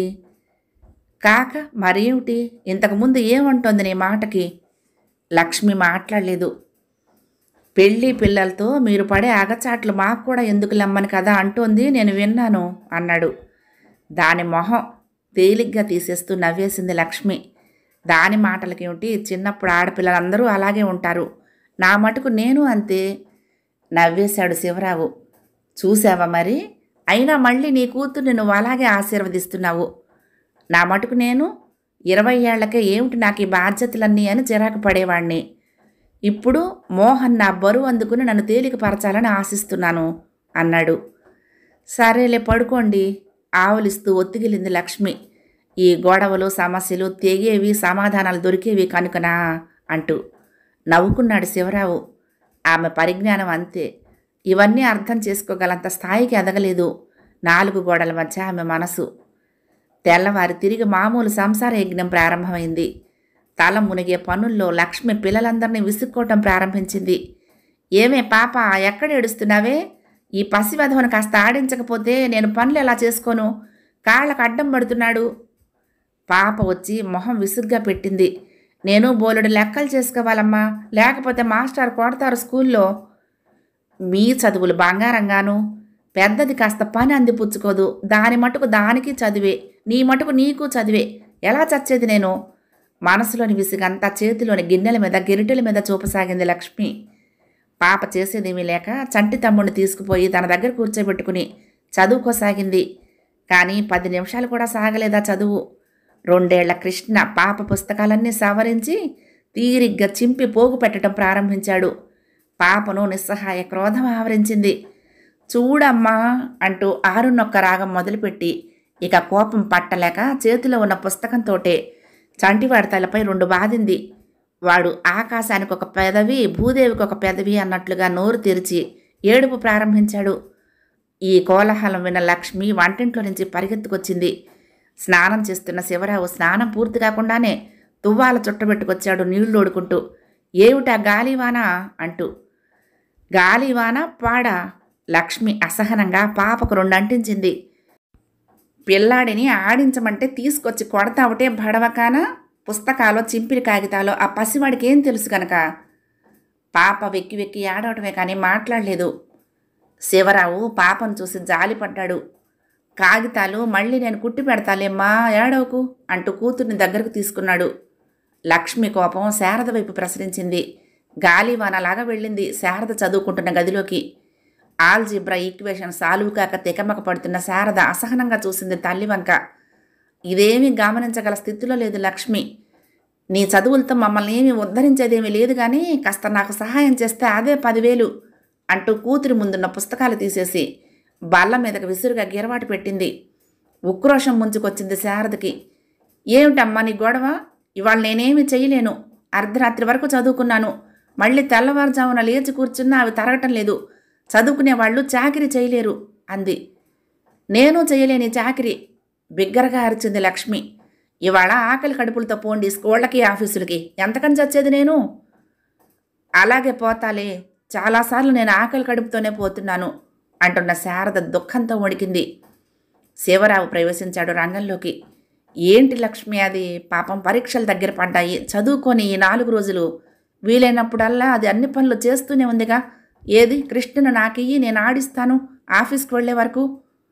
కాక మరేమిటి ఇంతకుముందు ఏమంటోంది నీ మాటకి లక్ష్మి మాట్లాడలేదు పెళ్ళి పిల్లలతో మీరు పడే అగచాట్లు మాకు కూడా ఎందుకు లమ్మని కదా అంటోంది నేను విన్నాను అన్నాడు దాని మొహం తేలిగ్గా తీసేస్తూ నవ్వేసింది లక్ష్మి దాని మాటలకేమిటి చిన్నప్పుడు ఆడపిల్లలందరూ అలాగే ఉంటారు నా మటుకు నేను అంతే నవ్వేశాడు శివరావు చూసావా మరి అయినా మళ్ళీ నీ కూతుర్ని నువ్వు అలాగే ఆశీర్వదిస్తున్నావు నా మటుకు నేను ఇరవై ఏళ్లకే ఏమిటి నాకు ఈ బాధ్యతలన్నీ అని చిరాకు పడేవాణ్ణి ఇప్పుడు మోహన్ నా బరువు అందుకుని నన్ను తేలికపరచాలని ఆశిస్తున్నాను అన్నాడు సరేలే పడుకోండి ఆవులిస్తూ ఒత్తిగిలింది లక్ష్మి ఈ గొడవలు సమస్యలు తెగేవి సమాధానాలు దొరికేవి కనుకనా అంటూ నవ్వుకున్నాడు శివరావు ఆమె పరిజ్ఞానం అంతే ఇవన్నీ అర్థం చేసుకోగలంత స్థాయికి ఎదగలేదు నాలుగు గోడల మధ్య ఆమె మనసు తెల్లవారి తిరిగి మామూలు సంసార యజ్ఞం ప్రారంభమైంది తల మునిగే పనుల్లో లక్ష్మి పిల్లలందరినీ విసుక్కోవటం ప్రారంభించింది ఏమే పాప ఎక్కడ ఏడుస్తున్నావే ఈ పసివధవను కాస్త ఆడించకపోతే నేను పనులు ఎలా చేసుకోను కాళ్ళకు అడ్డం పడుతున్నాడు పాప వచ్చి మొహం విసుగ్గా పెట్టింది నేను బోలెడు లెక్కలు చేసుకోవాలమ్మా లేకపోతే మాస్టర్ కొడతారు స్కూల్లో మీ చదువులు బంగారంగాను పెద్దది కాస్త పని అందిపుచ్చుకోదు దాని మటుకు దానికి చదివే నీ మటుకు నీకు చదివే ఎలా చచ్చేది నేను మనసులోని విసిగంతా చేతిలోని గిన్నెల మీద గిరిటెల మీద చూపసాగింది లక్ష్మి పాప చేసేదేమీ లేక చంటి తమ్ముడిని తీసుకుపోయి తన దగ్గర కూర్చోబెట్టుకుని చదువుకోసాగింది కానీ పది నిమిషాలు కూడా సాగలేదా చదువు రెండేళ్ల కృష్ణ పాప పుస్తకాలన్నీ సవరించి తీరిగ్గా చింపి పోగు పెట్టడం ప్రారంభించాడు పాపను నిస్సహాయ క్రోధం ఆవరించింది చూడమ్మా అంటూ ఆరున్నొక్క రాగం మొదలుపెట్టి ఇక కోపం పట్టలేక చేతిలో ఉన్న పుస్తకంతోటే చంటివాడి తలపై రెండు బాధింది వాడు ఆకాశానికి ఒక పెదవి భూదేవికి ఒక పెదవి అన్నట్లుగా నోరు తెరిచి ఏడుపు ప్రారంభించాడు ఈ కోలాహలం విన్న లక్ష్మి వంటింట్లో నుంచి పరిగెత్తుకొచ్చింది స్నానం చేస్తున్న శివరావు స్నానం పూర్తి కాకుండానే తువ్వాల చుట్టబెట్టుకొచ్చాడు నీళ్లు ఓడుకుంటూ ఏమిటా గాలివాన అంటూ గాలివాన పాడా లక్ష్మి అసహనంగా పాపకు రెండు అంటించింది పిల్లాడిని ఆడించమంటే తీసుకొచ్చి కొడతావుటే బడవకాన పుస్తకాలో చింపిరి కాగితాలో ఆ పసివాడికి ఏం తెలుసు కనుక పాప వెక్కి వెక్కి ఆడవటమే కానీ మాట్లాడలేదు శివరావు పాపను చూసి జాలిపడ్డాడు కాగితాలు మళ్ళీ నేను కుట్టి పెడతాలేమ్మా ఏడవకు అంటూ కూతుర్ని దగ్గరకు తీసుకున్నాడు లక్ష్మి కోపం శారద వైపు ప్రసరించింది గాలివానలాగా వెళ్ళింది శారద చదువుకుంటున్న గదిలోకి ఆల్జిబ్రా ఈక్వేషన్ సాల్వ్ కాక తికమక పడుతున్న శారద అసహనంగా చూసింది తల్లి వంక ఇదేమీ గమనించగల స్థితిలో లేదు లక్ష్మి నీ చదువులతో మమ్మల్ని ఏమీ ఉద్ధరించేదేమీ లేదు కానీ కాస్త నాకు సహాయం చేస్తే అదే పదివేలు అంటూ కూతురి ముందున్న పుస్తకాలు తీసేసి బల్ల మీదకు విసురుగా గిరవాటు పెట్టింది ఉక్రోషం ముంచుకొచ్చింది శారదకి ఏమిటమ్మా నీ గొడవ ఇవాళ నేనేమీ చేయలేను అర్ధరాత్రి వరకు చదువుకున్నాను మళ్ళీ తెల్లవారుజామున లేచి కూర్చున్నా అవి తరగటం లేదు చదువుకునే వాళ్ళు చాకిరి చేయలేరు అంది నేను చేయలేని చాకిరి బిగ్గరగా అరిచింది లక్ష్మి ఇవాళ ఆకలి కడుపులతో పోండి స్కూళ్ళకి ఆఫీసులకి ఎంతకని చచ్చేది నేను అలాగే పోతాలే చాలాసార్లు నేను ఆకలి కడుపుతోనే పోతున్నాను అంటున్న శారద దుఃఖంతో వణికింది శివరావు ప్రవేశించాడు రంగంలోకి ఏంటి లక్ష్మి అది పాపం పరీక్షలు దగ్గర పడ్డాయి చదువుకొని ఈ నాలుగు రోజులు వీలైనప్పుడల్లా అది అన్ని పనులు చేస్తూనే ఉందిగా ఏది కృష్ణను నాకియ్యి నేను ఆడిస్తాను ఆఫీస్కి వెళ్ళే వరకు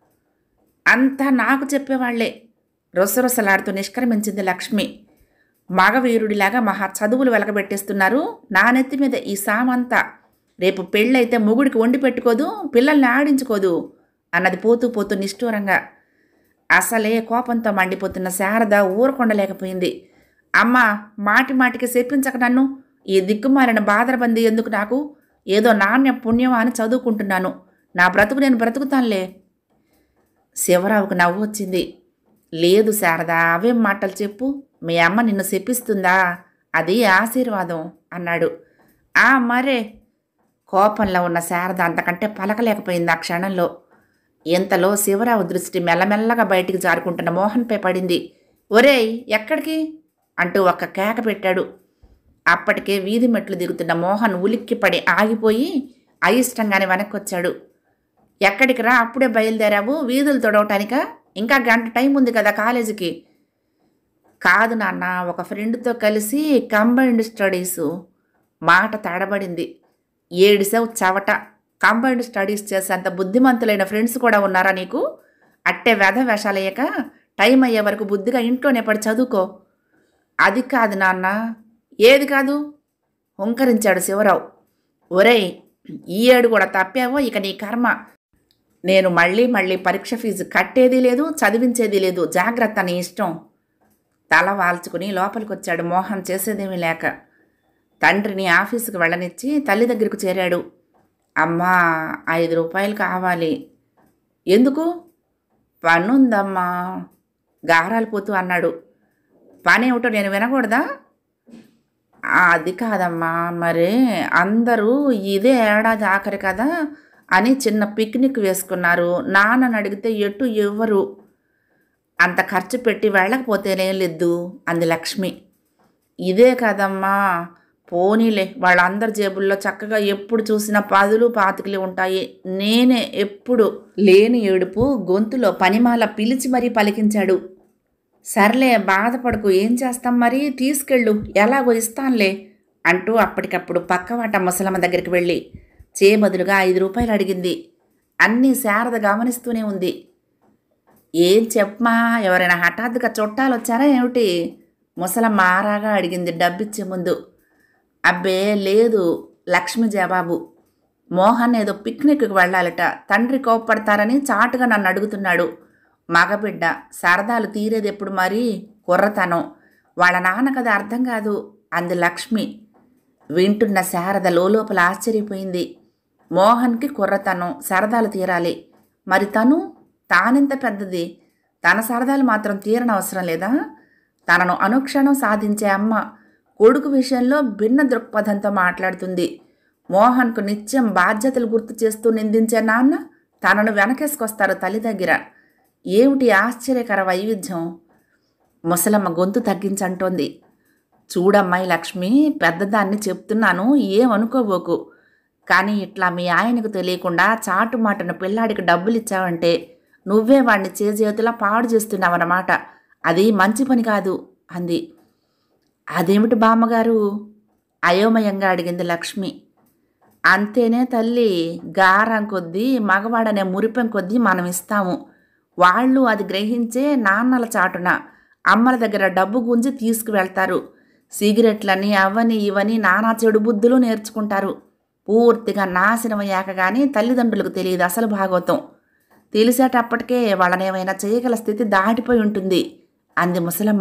అంతా నాకు చెప్పేవాళ్లే రొసరొసలాడుతూ నిష్క్రమించింది లక్ష్మి మగవీరుడిలాగా మహా చదువులు వెలకబెట్టేస్తున్నారు నా నెత్తి మీద ఈ సామంతా రేపు పెళ్ళైతే మొగుడికి వండి పెట్టుకోదు పిల్లల్ని ఆడించుకోదు అన్నది పోతూ పోతూ నిష్ఠూరంగా అసలే కోపంతో మండిపోతున్న శారద ఊరకొండలేకపోయింది అమ్మా మాటి మాటికి చెప్పించక నన్ను ఈ దిక్కుమాలిన బాధరబంది ఎందుకు నాకు ఏదో నాణ్య పుణ్యం అని చదువుకుంటున్నాను నా బ్రతుకు నేను బ్రతుకుతానులే శివరావుకు నవ్వు వచ్చింది లేదు శారద అవేం మాటలు చెప్పు మీ అమ్మ నిన్ను శపిస్తుందా అది ఆశీర్వాదం అన్నాడు ఆ మరే కోపంలో ఉన్న శారద అంతకంటే పలకలేకపోయింది ఆ క్షణంలో ఇంతలో శివరావు దృష్టి మెల్లమెల్లగా బయటికి జారుకుంటున్న మోహన్పై పడింది ఒరేయ్ ఎక్కడికి అంటూ ఒక్క కేక పెట్టాడు అప్పటికే వీధి మెట్లు దిగుతున్న మోహన్ ఉలిక్కిపడి ఆగిపోయి అయిష్టంగానే వెనక్కొచ్చాడు ఎక్కడికి రా అప్పుడే బయలుదేరావు వీధులు తొడవటానికా ఇంకా గంట టైం ఉంది కదా కాలేజీకి కాదు నాన్న ఒక ఫ్రెండ్తో కలిసి కంబైన్డ్ స్టడీసు మాట తడబడింది ఏడిసావు చవట కంబైన్డ్ స్టడీస్ చేసేంత బుద్ధిమంతులైన ఫ్రెండ్స్ కూడా ఉన్నారా నీకు అట్టే వ్యధ వేషాలయ్యాక టైం అయ్యే వరకు బుద్ధిగా ఇంట్లోనే పడి చదువుకో అది కాదు నాన్న ఏది కాదు హుంకరించాడు శివరావు ఒరేయ్ ఈ ఏడు కూడా తప్పావో ఇక నీ కర్మ నేను మళ్ళీ మళ్ళీ పరీక్ష ఫీజు కట్టేది లేదు చదివించేది లేదు జాగ్రత్త నీ ఇష్టం తల వాల్చుకుని లోపలికొచ్చాడు మోహన్ చేసేదేమీ లేక తండ్రిని ఆఫీసుకు వెళ్ళనిచ్చి తల్లి దగ్గరకు చేరాడు అమ్మా ఐదు రూపాయలు కావాలి ఎందుకు పనుందమ్మా గారాలు పోతూ అన్నాడు పని ఏమిటో నేను వినకూడదా "ఆ, అది కాదమ్మా మరి అందరూ ఇదే ఏడాది ఆఖరి కదా అని చిన్న పిక్నిక్ వేసుకున్నారు నాన్నని అడిగితే ఎటు ఇవ్వరు అంత ఖర్చు పెట్టి వెళ్ళకపోతేనే లేదు అంది లక్ష్మి ఇదే కదమ్మా పోనీలే వాళ్ళందరి జేబుల్లో చక్కగా ఎప్పుడు చూసినా పదులు పాతికలు ఉంటాయి నేనే ఎప్పుడు లేని ఏడుపు గొంతులో పనిమాల పిలిచి మరీ పలికించాడు సర్లే బాధపడకు ఏం చేస్తాం మరి తీసుకెళ్ళు ఎలాగో ఇస్తానులే అంటూ అప్పటికప్పుడు పక్కవాట ముసలమ్మ దగ్గరికి వెళ్ళి చేబదులుగా ఐదు రూపాయలు అడిగింది అన్నీ శారద గమనిస్తూనే ఉంది ఏం చెప్పమా ఎవరైనా హఠాత్తుగా చుట్టాలు వచ్చారా ఏమిటి ముసలమ్మ ఆరాగా అడిగింది డబ్బిచ్చే ముందు అబ్బే లేదు లక్ష్మి జవాబు మోహన్ ఏదో పిక్నిక్కి వెళ్ళాలట తండ్రి కోప్పడతారని చాటుగా నన్ను అడుగుతున్నాడు మగబిడ్డ సరదాలు తీరేది ఎప్పుడు మరి కుర్రతనం వాళ్ళ నాన్న కదా అర్థం కాదు అంది లక్ష్మి వింటున్న శారద లోపల ఆశ్చర్యపోయింది మోహన్కి కుర్రతనం సరదాలు తీరాలి మరి తను తానెంత పెద్దది తన సరదాలు మాత్రం తీరనవసరం లేదా తనను అనుక్షణం సాధించే అమ్మ కొడుకు విషయంలో భిన్న దృక్పథంతో మాట్లాడుతుంది మోహన్కు నిత్యం బాధ్యతలు గుర్తు చేస్తూ నిందించే నాన్న తనను వెనకేసుకొస్తారు తల్లి దగ్గర ఏమిటి ఆశ్చర్యకర వైవిధ్యం ముసలమ్మ గొంతు తగ్గించంటోంది చూడమ్మాయి లక్ష్మి పెద్దదాన్ని చెప్తున్నాను ఏమనుకోబోకు కానీ ఇట్లా మీ ఆయనకు తెలియకుండా చాటుమాటను పిల్లాడికి డబ్బులు ఇచ్చావంటే నువ్వే వాడిని చేజేతులా పాడు చేస్తున్నావన్నమాట అది మంచి పని కాదు అంది అదేమిటి బామ్మగారు అయోమయంగా అడిగింది లక్ష్మి అంతేనే తల్లి గారం కొద్దీ మగవాడనే మురిపెం కొద్దీ మనం ఇస్తాము వాళ్ళు అది గ్రహించే నాన్నల చాటున అమ్మల దగ్గర డబ్బు గుంజి తీసుకువెళ్తారు సిగరెట్లని అవని ఇవని నానా చెడు బుద్ధులు నేర్చుకుంటారు పూర్తిగా నాశనమయ్యాక కానీ తల్లిదండ్రులకు తెలియదు అసలు భాగవతం తెలిసేటప్పటికే వాళ్ళనేమైనా చేయగల స్థితి దాటిపోయి ఉంటుంది అంది ముసలమ్మ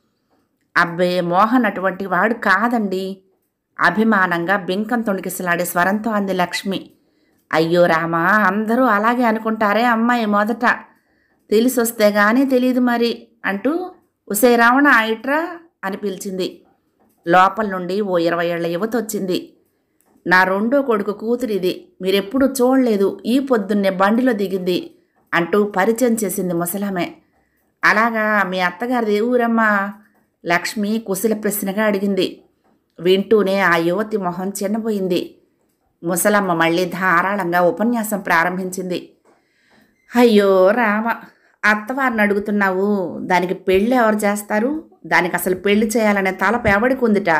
అబ్బే మోహన్ అటువంటి వాడు కాదండి అభిమానంగా బింకం తొణికిసలాడే స్వరంతో అంది లక్ష్మి అయ్యో రామా అందరూ అలాగే అనుకుంటారే అమ్మాయి మొదట తెలిసొస్తే గానీ తెలియదు మరి అంటూ ఉసే రావణ అయిట్రా అని పిలిచింది లోపల నుండి ఓ ఇరవై ఏళ్ల యువత వచ్చింది నా రెండో కొడుకు కూతురిది మీరెప్పుడు చూడలేదు ఈ పొద్దున్నే బండిలో దిగింది అంటూ పరిచయం చేసింది ముసలామె అలాగా మీ అత్తగారిది ఏ ఊరమ్మా లక్ష్మి కుశల ప్రశ్నగా అడిగింది వింటూనే ఆ యువతి మొహం చిన్నపోయింది ముసలమ్మ మళ్ళీ ధారాళంగా ఉపన్యాసం ప్రారంభించింది అయ్యో రామ అత్తవారిని అడుగుతున్నావు దానికి పెళ్ళి ఎవరు చేస్తారు దానికి అసలు పెళ్లి చేయాలనే తలప ఎవడికి ఉందిట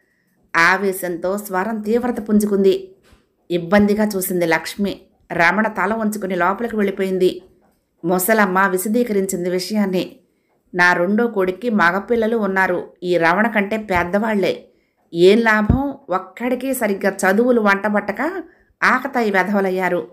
ఆవేశంతో స్వరం తీవ్రత పుంజుకుంది ఇబ్బందిగా చూసింది లక్ష్మి రమణ తల వంచుకుని లోపలికి వెళ్ళిపోయింది ముసలమ్మ విశదీకరించింది విషయాన్ని నా రెండో కొడుక్కి మగపిల్లలు ఉన్నారు ఈ రమణ కంటే పెద్దవాళ్లే ఏం లాభం ఒక్కడికి సరిగ్గా చదువులు వంటబట్టక ఆకతాయి వెధవలయ్యారు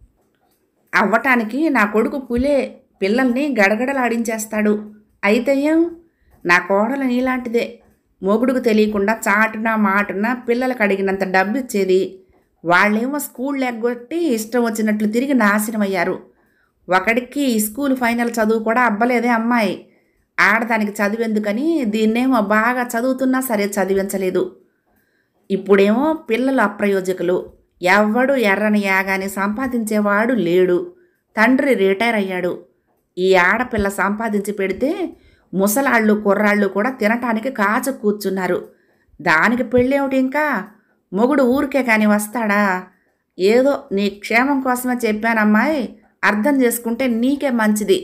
అవ్వటానికి నా కొడుకు పులే పిల్లల్ని గడగడలాడించేస్తాడు అయితే ఏం నా కోడలు నీలాంటిదే మొగుడుకు తెలియకుండా చాటున మాటున పిల్లలకు అడిగినంత డబ్బు ఇచ్చేది వాళ్ళేమో స్కూల్ ఎగ్గొట్టి ఇష్టం వచ్చినట్లు తిరిగి నాశనమయ్యారు ఒకడికి స్కూల్ ఫైనల్ చదువు కూడా అబ్బలేదే అమ్మాయి ఆడదానికి చదివెందుకని దీన్నేమో బాగా చదువుతున్నా సరే చదివించలేదు ఇప్పుడేమో పిల్లలు అప్రయోజకులు ఎవ్వడు ఎర్రని యాగాని సంపాదించేవాడు లేడు తండ్రి రిటైర్ అయ్యాడు ఈ ఆడపిల్ల సంపాదించి పెడితే ముసలాళ్ళు కుర్రాళ్ళు కూడా తినటానికి కాచ కూర్చున్నారు దానికి పెళ్ళేమిటి ఇంకా మొగుడు ఊరికే కాని వస్తాడా ఏదో నీ క్షేమం కోసమే చెప్పానమ్మాయి అర్థం చేసుకుంటే నీకే మంచిది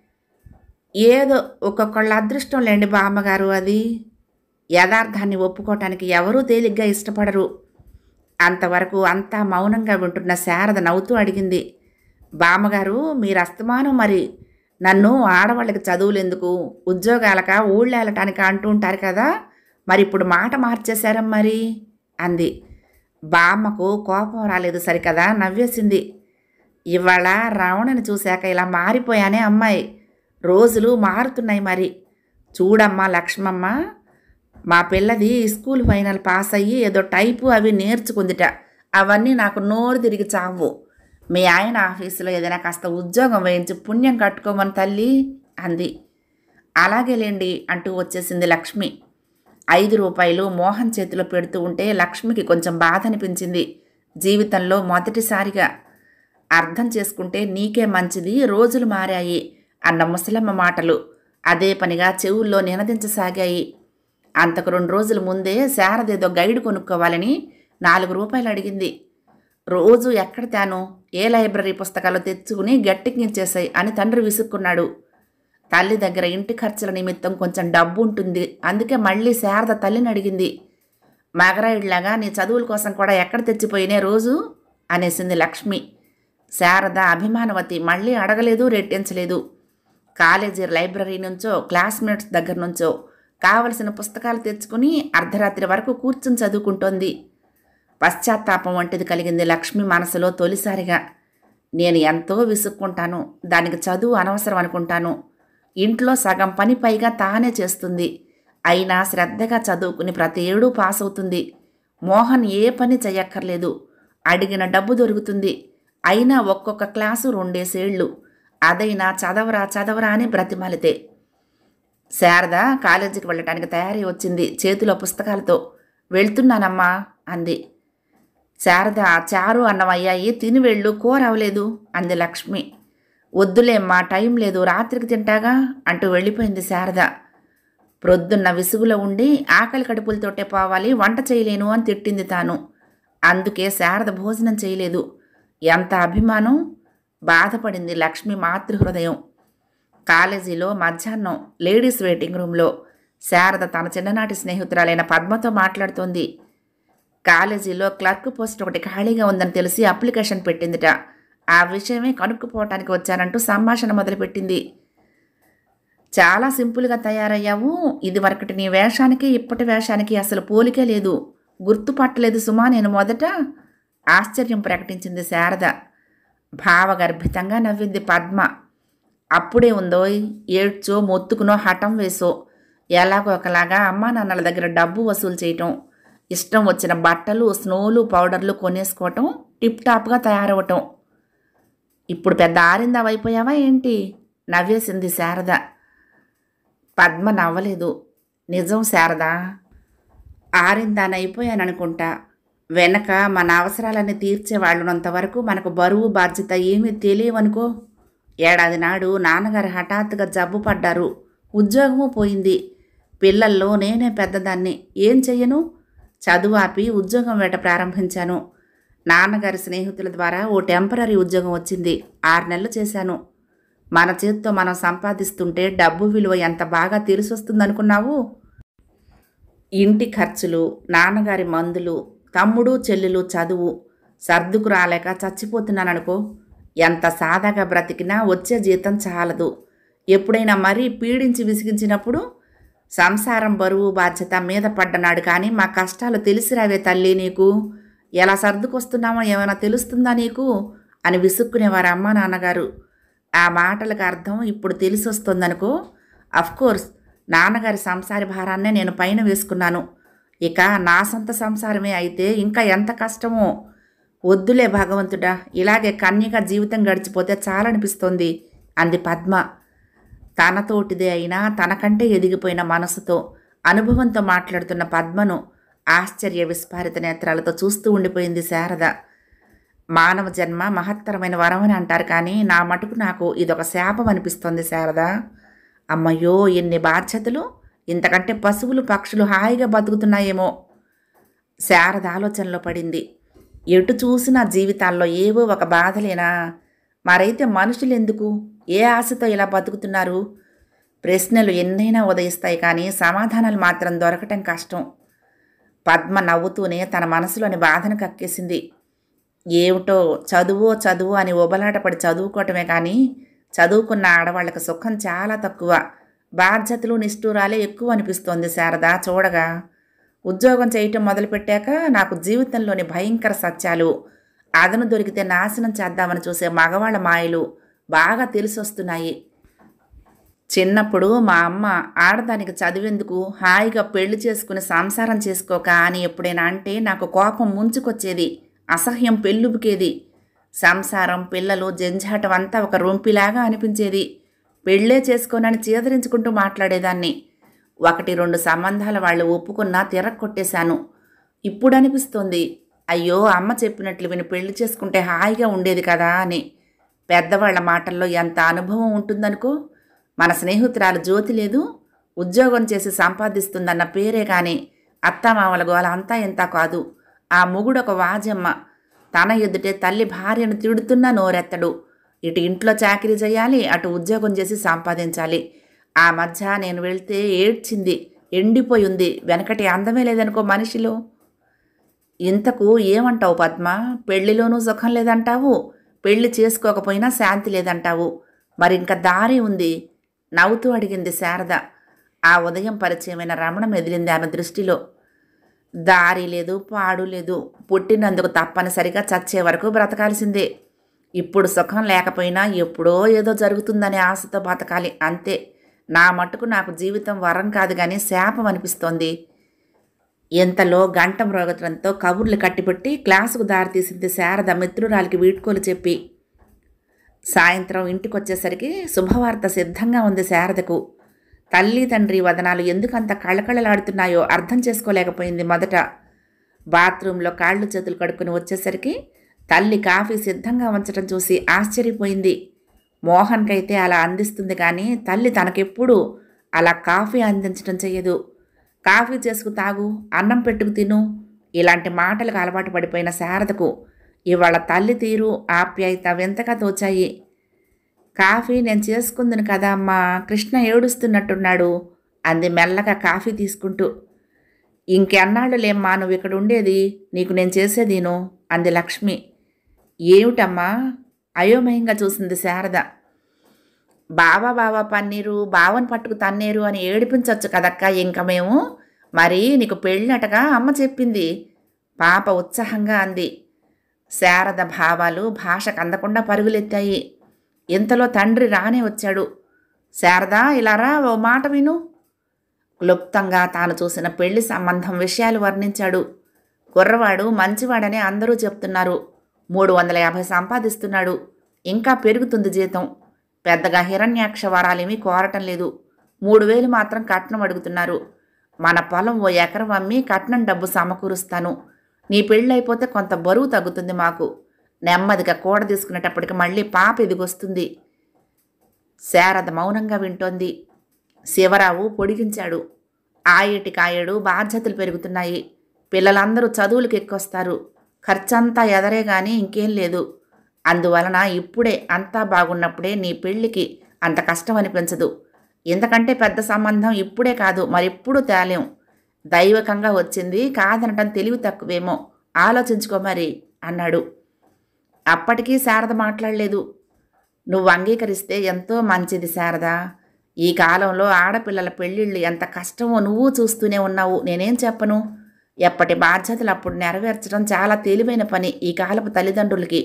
ఏదో ఒక్కొక్కళ్ళ అదృష్టం లేండి బామ్మగారు అది యథార్థాన్ని ఒప్పుకోవటానికి ఎవరూ తేలిగ్గా ఇష్టపడరు అంతవరకు అంతా మౌనంగా వింటున్న శారద నవ్వుతూ అడిగింది బామ్మగారు మీరు అస్తమానం మరి నన్ను ఆడవాళ్ళకి చదువులు ఎందుకు ఉద్యోగాలక ఊళ్ళేలటానికి అంటూ ఉంటారు కదా మరి ఇప్పుడు మాట మార్చేశారం మరి అంది బామ్మకు కోపం రాలేదు సరికదా నవ్వేసింది ఇవాళ రావణని చూశాక ఇలా మారిపోయానే అమ్మాయి రోజులు మారుతున్నాయి మరి చూడమ్మా లక్ష్మమ్మ మా పిల్లది స్కూల్ ఫైనల్ పాస్ అయ్యి ఏదో టైపు అవి నేర్చుకుందిట అవన్నీ నాకు నోరు తిరిగి చావు మీ ఆయన ఆఫీసులో ఏదైనా కాస్త ఉద్యోగం వేయించి పుణ్యం కట్టుకోమని తల్లి అంది అలాగేలేండి అంటూ వచ్చేసింది లక్ష్మి ఐదు రూపాయలు మోహన్ చేతిలో పెడుతూ ఉంటే లక్ష్మికి కొంచెం బాధ అనిపించింది జీవితంలో మొదటిసారిగా అర్థం చేసుకుంటే నీకే మంచిది రోజులు మారాయి అన్న ముసలమ్మ మాటలు అదే పనిగా చెవుల్లో నినదించసాగాయి అంతకు రెండు రోజుల ముందే శారదేదో గైడ్ కొనుక్కోవాలని నాలుగు రూపాయలు అడిగింది రోజు ఎక్కడ తాను ఏ లైబ్రరీ పుస్తకాలు తెచ్చుకుని గట్టెక్కించేసాయి అని తండ్రి విసుక్కున్నాడు తల్లి దగ్గర ఇంటి ఖర్చుల నిమిత్తం కొంచెం డబ్బు ఉంటుంది అందుకే మళ్ళీ శారద తల్లిని అడిగింది మగరాయిడ్లాగా నీ చదువుల కోసం కూడా ఎక్కడ తెచ్చిపోయినే రోజు అనేసింది లక్ష్మి శారద అభిమానవతి మళ్ళీ అడగలేదు రెట్టించలేదు కాలేజీ లైబ్రరీ నుంచో క్లాస్మేట్స్ దగ్గర నుంచో కావలసిన పుస్తకాలు తెచ్చుకుని అర్ధరాత్రి వరకు కూర్చుని చదువుకుంటోంది పశ్చాత్తాపం వంటిది కలిగింది లక్ష్మి మనసులో తొలిసారిగా నేను ఎంతో విసుక్కుంటాను దానికి చదువు అనవసరం అనుకుంటాను ఇంట్లో సగం పని పైగా తానే చేస్తుంది అయినా శ్రద్ధగా చదువుకుని ప్రతి ఏడూ పాస్ అవుతుంది మోహన్ ఏ పని చెయ్యక్కర్లేదు అడిగిన డబ్బు దొరుకుతుంది అయినా ఒక్కొక్క క్లాసు రెండేసేళ్ళు అదైనా చదవరా చదవరా అని బ్రతిమలితే శారద కాలేజీకి వెళ్ళటానికి తయారై వచ్చింది చేతిలో పుస్తకాలతో వెళ్తున్నానమ్మా అంది శారద చారు అన్నం అయ్యాయి తిని వెళ్ళు కూర అవలేదు అంది లక్ష్మి వద్దులేమ్మా టైం లేదు రాత్రికి తింటాగా అంటూ వెళ్ళిపోయింది శారద ప్రొద్దున్న విసుగులో ఉండి ఆకలి కడుపులతోటే పోవాలి వంట చేయలేను అని తిట్టింది తాను అందుకే శారద భోజనం చేయలేదు ఎంత అభిమానం బాధపడింది లక్ష్మి మాతృహృదయం కాలేజీలో మధ్యాహ్నం లేడీస్ వెయిటింగ్ రూమ్లో శారద తన చిన్ననాటి స్నేహితురాలైన పద్మతో మాట్లాడుతోంది కాలేజీలో క్లర్క్ పోస్ట్ ఒకటి ఖాళీగా ఉందని తెలిసి అప్లికేషన్ పెట్టిందిట ఆ విషయమే కనుక్కుపోవటానికి వచ్చానంటూ సంభాషణ మొదలుపెట్టింది చాలా సింపుల్గా తయారయ్యావు ఇది వరకటి నీ వేషానికి ఇప్పటి వేషానికి అసలు పోలికే లేదు గుర్తుపట్టలేదు సుమా నేను మొదట ఆశ్చర్యం ప్రకటించింది శారద భావగర్భితంగా నవ్వింది పద్మ అప్పుడే ఉందో ఏడ్చో మొత్తుకునో హఠం వేసో ఎలాగో ఒకలాగా అమ్మా నాన్నల దగ్గర డబ్బు వసూలు చేయటం ఇష్టం వచ్చిన బట్టలు స్నోలు పౌడర్లు కొనేసుకోవటం టిప్ టాప్గా తయారవటం ఇప్పుడు పెద్ద ఆరిందావైపోయావా ఏంటి నవ్వేసింది శారద పద్మ నవ్వలేదు నిజం శారద ఆరిందానైపోయాననుకుంటా వెనక మన అవసరాలన్నీ తీర్చే వాళ్ళున్నంత వరకు మనకు బరువు బాధ్యత ఏమీ తెలియవనుకో ఏడాది నాడు నాన్నగారు హఠాత్తుగా జబ్బు పడ్డారు ఉద్యోగము పోయింది పిల్లల్లో నేనే పెద్దదాన్ని ఏం చెయ్యను చదువు ఆపి ఉద్యోగం వేట ప్రారంభించాను నాన్నగారి స్నేహితుల ద్వారా ఓ టెంపరీ ఉద్యోగం వచ్చింది ఆరు నెలలు చేశాను మన చేత్తో మనం సంపాదిస్తుంటే డబ్బు విలువ ఎంత బాగా తెలిసొస్తుందనుకున్నావు ఇంటి ఖర్చులు నాన్నగారి మందులు తమ్ముడు చెల్లెలు చదువు సర్దుకు రాలేక చచ్చిపోతున్నాననుకో ఎంత సాదాగా బ్రతికినా వచ్చే జీతం చాలదు ఎప్పుడైనా మరీ పీడించి విసిగించినప్పుడు సంసారం బరువు బాధ్యత మీద పడ్డనాడు కానీ మా కష్టాలు తెలిసిరావే తల్లి నీకు ఎలా సర్దుకొస్తున్నామో ఏమైనా తెలుస్తుందా నీకు అని విసుక్కునేవారు అమ్మా నాన్నగారు ఆ మాటలకు అర్థం ఇప్పుడు తెలిసి వస్తుందనుకో కోర్స్ నాన్నగారి సంసార భారాన్నే నేను పైన వేసుకున్నాను ఇక నా సొంత సంసారమే అయితే ఇంకా ఎంత కష్టమో వద్దులే భగవంతుడా ఇలాగే కన్యగా జీవితం గడిచిపోతే చాలనిపిస్తోంది అంది పద్మ తనతోటిదే అయినా తనకంటే ఎదిగిపోయిన మనసుతో అనుభవంతో మాట్లాడుతున్న పద్మను ఆశ్చర్య విస్ఫారిత నేత్రాలతో చూస్తూ ఉండిపోయింది శారద మానవ జన్మ మహత్తరమైన వరం అని అంటారు కానీ నా మటుకు నాకు ఇదొక శాపం అనిపిస్తోంది శారద అమ్మయ్యో ఎన్ని బాధ్యతలు ఇంతకంటే పశువులు పక్షులు హాయిగా బతుకుతున్నాయేమో శారద ఆలోచనలో పడింది ఎటు చూసినా జీవితాల్లో ఏవో ఒక బాధలేనా మరైతే మనుషులు ఎందుకు ఏ ఆశతో ఇలా బతుకుతున్నారు ప్రశ్నలు ఎన్నైనా ఉదయిస్తాయి కానీ సమాధానాలు మాత్రం దొరకటం కష్టం పద్మ నవ్వుతూనే తన మనసులోని బాధను కక్కేసింది ఏమిటో చదువో చదువు అని ఉబలాటపడి చదువుకోవటమే కానీ చదువుకున్న ఆడవాళ్ళకి సుఖం చాలా తక్కువ బాధ్యతలు నిష్ఠూరాలే ఎక్కువ అనిపిస్తోంది శారద చూడగా ఉద్యోగం చేయటం మొదలుపెట్టాక నాకు జీవితంలోని భయంకర సత్యాలు అదను దొరికితే నాశనం చేద్దామని చూసే మగవాళ్ళ మాయలు బాగా తెలిసొస్తున్నాయి చిన్నప్పుడు మా అమ్మ ఆడదానికి చదివేందుకు హాయిగా పెళ్లి చేసుకుని సంసారం చేసుకోక అని ఎప్పుడైనా అంటే నాకు కోపం ముంచుకొచ్చేది అసహ్యం పెళ్ళుబుకేది సంసారం పిల్లలు జంజాటం అంతా ఒక రొంపిలాగా అనిపించేది పెళ్ళే చేసుకోనని చీదరించుకుంటూ మాట్లాడేదాన్ని ఒకటి రెండు సంబంధాల వాళ్ళు ఒప్పుకున్నా తిరగొట్టేశాను ఇప్పుడు అనిపిస్తోంది అయ్యో అమ్మ చెప్పినట్లు విని పెళ్లి చేసుకుంటే హాయిగా ఉండేది కదా అని పెద్దవాళ్ల మాటల్లో ఎంత అనుభవం ఉంటుందనుకో మన స్నేహితురాలు జ్యోతి లేదు ఉద్యోగం చేసి సంపాదిస్తుందన్న పేరే కానీ అత్తమామల గోల అంతా ఇంత కాదు ఆ మొగుడు ఒక వాజమ్మ తన ఎదుటే తల్లి భార్యను తిడుతున్నా నోరెత్తడు ఇటు ఇంట్లో చాకరీ చేయాలి అటు ఉద్యోగం చేసి సంపాదించాలి ఆ మధ్య నేను వెళ్తే ఏడ్చింది ఎండిపోయి ఉంది వెనకటి అందమే లేదనుకో మనిషిలో ఇంతకు ఏమంటావు పద్మ పెళ్లిలోనూ సుఖం లేదంటావు పెళ్లి చేసుకోకపోయినా శాంతి లేదంటావు మరి ఇంకా దారి ఉంది నవ్వుతూ అడిగింది శారద ఆ ఉదయం పరిచయమైన రమణ మెదిలింది ఆమె దృష్టిలో దారి లేదు పాడు లేదు పుట్టినందుకు తప్పనిసరిగా చచ్చే వరకు బ్రతకాల్సిందే ఇప్పుడు సుఖం లేకపోయినా ఎప్పుడో ఏదో జరుగుతుందనే ఆశతో బతకాలి అంతే నా మట్టుకు నాకు జీవితం వరం కాదు కానీ శాపం అనిపిస్తోంది ఇంతలో గంట మ్రోగటంతో కబుర్లు కట్టిపెట్టి క్లాసుకు దారితీసింది శారద మిత్రురాలికి వీడ్కోలు చెప్పి సాయంత్రం ఇంటికొచ్చేసరికి శుభవార్త సిద్ధంగా ఉంది శారదకు తల్లి తండ్రి వదనాలు ఎందుకంత కళకళలాడుతున్నాయో అర్థం చేసుకోలేకపోయింది మొదట బాత్రూంలో కాళ్ళు చేతులు కడుక్కుని వచ్చేసరికి తల్లి కాఫీ సిద్ధంగా ఉంచడం చూసి ఆశ్చర్యపోయింది మోహన్కైతే అలా అందిస్తుంది కానీ తల్లి తనకెప్పుడు అలా కాఫీ అందించడం చెయ్యదు కాఫీ చేసుకు తాగు అన్నం పెట్టుకు తిను ఇలాంటి మాటలకు అలవాటు పడిపోయిన శారదకు ఇవాళ తల్లి తీరు ఆప్యాయత వింతగా తోచాయి కాఫీ నేను చేసుకుందును కదా అమ్మా కృష్ణ ఏడుస్తున్నట్టున్నాడు అంది మెల్లగా కాఫీ తీసుకుంటూ ఇంకెన్నాళ్ళు లేమ్మా నువ్వు ఇక్కడ ఉండేది నీకు నేను చేసేదీను అంది లక్ష్మి ఏమిటమ్మా అయోమయంగా చూసింది శారద బావా బావా పన్నీరు బావని పట్టుకు తన్నేరు అని ఏడిపించవచ్చు కదక్క ఇంక మేము మరి నీకు పెళ్ళినటగా అమ్మ చెప్పింది పాప ఉత్సాహంగా అంది శారద భావాలు భాషకు అందకుండా పరుగులెత్తాయి ఇంతలో తండ్రి రానే వచ్చాడు శారదా ఇలా రా ఓ మాట విను క్లుప్తంగా తాను చూసిన పెళ్లి సంబంధం విషయాలు వర్ణించాడు కుర్రవాడు మంచివాడని అందరూ చెప్తున్నారు మూడు వందల యాభై సంపాదిస్తున్నాడు ఇంకా పెరుగుతుంది జీతం పెద్దగా హిరణ్యాక్ష వరాలేమీ కోరటం లేదు మూడు వేలు మాత్రం కట్నం అడుగుతున్నారు మన పొలం ఓ ఎకరం అమ్మి కట్నం డబ్బు సమకూరుస్తాను నీ పెళ్ళైపోతే కొంత బరువు తగ్గుతుంది మాకు నెమ్మదిగా కూడ తీసుకునేటప్పటికి మళ్ళీ పాప ఎదిగొస్తుంది శారద మౌనంగా వింటోంది శివరావు పొడిగించాడు ఆయేటి కాయడు బాధ్యతలు పెరుగుతున్నాయి పిల్లలందరూ చదువులకు ఎక్కొస్తారు ఖర్చంతా ఎదరే గాని ఇంకేం లేదు అందువలన ఇప్పుడే అంతా బాగున్నప్పుడే నీ పెళ్ళికి అంత కష్టం అనిపించదు ఎందుకంటే పెద్ద సంబంధం ఇప్పుడే కాదు మరెప్పుడు తేలేం దైవకంగా వచ్చింది కాదనటం తెలివి తక్కువేమో ఆలోచించుకో మరి అన్నాడు అప్పటికీ శారద మాట్లాడలేదు నువ్వు అంగీకరిస్తే ఎంతో మంచిది శారద ఈ కాలంలో ఆడపిల్లల పెళ్ళిళ్ళు ఎంత కష్టమో నువ్వు చూస్తూనే ఉన్నావు నేనేం చెప్పను ఎప్పటి బాధ్యతలు అప్పుడు నెరవేర్చడం చాలా తెలివైన పని ఈ కాలపు తల్లిదండ్రులకి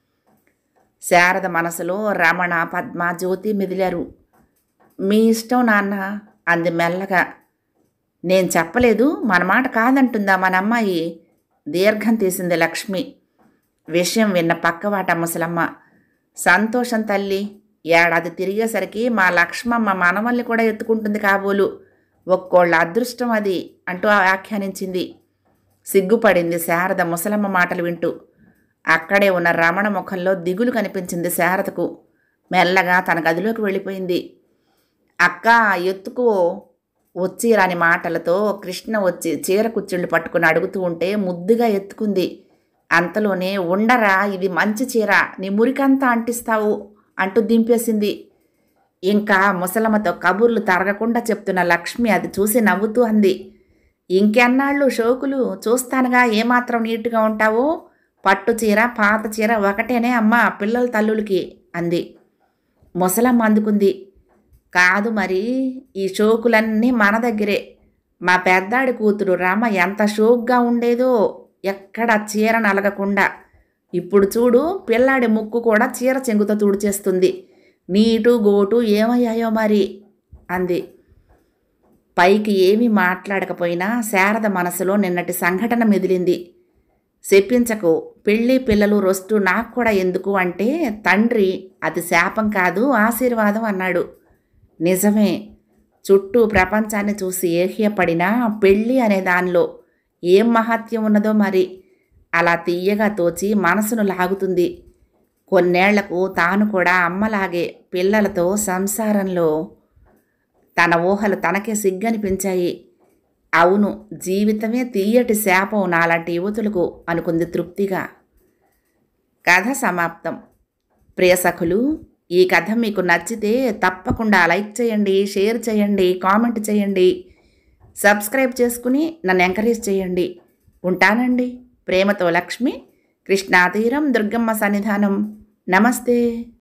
శారద మనసులో రమణ పద్మ జ్యోతి మిదిలారు మీ ఇష్టం నాన్న అంది మెల్లగా నేను చెప్పలేదు మన మాట కాదంటుందా మన అమ్మాయి దీర్ఘం తీసింది లక్ష్మి విషయం విన్న పక్కవాట ముసలమ్మ సంతోషం తల్లి ఏడాది తిరిగేసరికి మా లక్ష్మమ్మ మనవల్ని కూడా ఎత్తుకుంటుంది కాబోలు ఒక్కోళ్ళ అదృష్టం అది అంటూ వ్యాఖ్యానించింది సిగ్గుపడింది శారద ముసలమ్మ మాటలు వింటూ అక్కడే ఉన్న రమణ ముఖంలో దిగులు కనిపించింది శారదకు మెల్లగా తన గదిలోకి వెళ్ళిపోయింది అక్క ఎత్తుకో వచ్చి రాని మాటలతో కృష్ణ వచ్చి చీర కుచ్చిళ్ళు పట్టుకుని అడుగుతూ ఉంటే ముద్దుగా ఎత్తుకుంది అంతలోనే ఉండరా ఇది మంచి చీర నీ మురికంతా అంటిస్తావు అంటూ దింపేసింది ఇంకా ముసలమ్మతో కబుర్లు తరగకుండా చెప్తున్న లక్ష్మి అది చూసి నవ్వుతూ అంది ఇంకెన్నాళ్ళు షోకులు చూస్తానుగా ఏమాత్రం నీట్గా ఉంటావో పట్టు చీర పాత చీర ఒకటేనే అమ్మ పిల్లల తల్లులకి అంది ముసలమ్మ అందుకుంది కాదు మరి ఈ షోకులన్నీ మన దగ్గరే మా పెద్దాడి కూతురు రామ ఎంత షోక్గా ఉండేదో ఎక్కడ చీర నలగకుండా ఇప్పుడు చూడు పిల్లాడి ముక్కు కూడా చీర చెంగుతో తుడిచేస్తుంది నీటు గోటు ఏమయ్యాయో మరి అంది పైకి ఏమీ మాట్లాడకపోయినా శారద మనసులో నిన్నటి సంఘటన మెదిలింది చెప్పించకు పెళ్ళి పిల్లలు రొస్టు నాకు కూడా ఎందుకు అంటే తండ్రి అది శాపం కాదు ఆశీర్వాదం అన్నాడు నిజమే చుట్టూ ప్రపంచాన్ని చూసి ఏహ్యపడినా పెళ్ళి అనే దానిలో ఏం మహత్యం ఉన్నదో మరి అలా తీయగా తోచి మనసును లాగుతుంది కొన్నేళ్లకు తాను కూడా అమ్మలాగే పిల్లలతో సంసారంలో తన ఊహలు తనకే సిగ్గనిపించాయి అవును జీవితమే తీయటి శాపం నాలాంటి యువతులకు అనుకుంది తృప్తిగా కథ సమాప్తం ప్రియ సఖులు ఈ కథ మీకు నచ్చితే తప్పకుండా లైక్ చేయండి షేర్ చేయండి కామెంట్ చేయండి సబ్స్క్రైబ్ చేసుకుని నన్ను ఎంకరేజ్ చేయండి ఉంటానండి ప్రేమతో లక్ష్మి కృష్ణాతీరం దుర్గమ్మ సన్నిధానం నమస్తే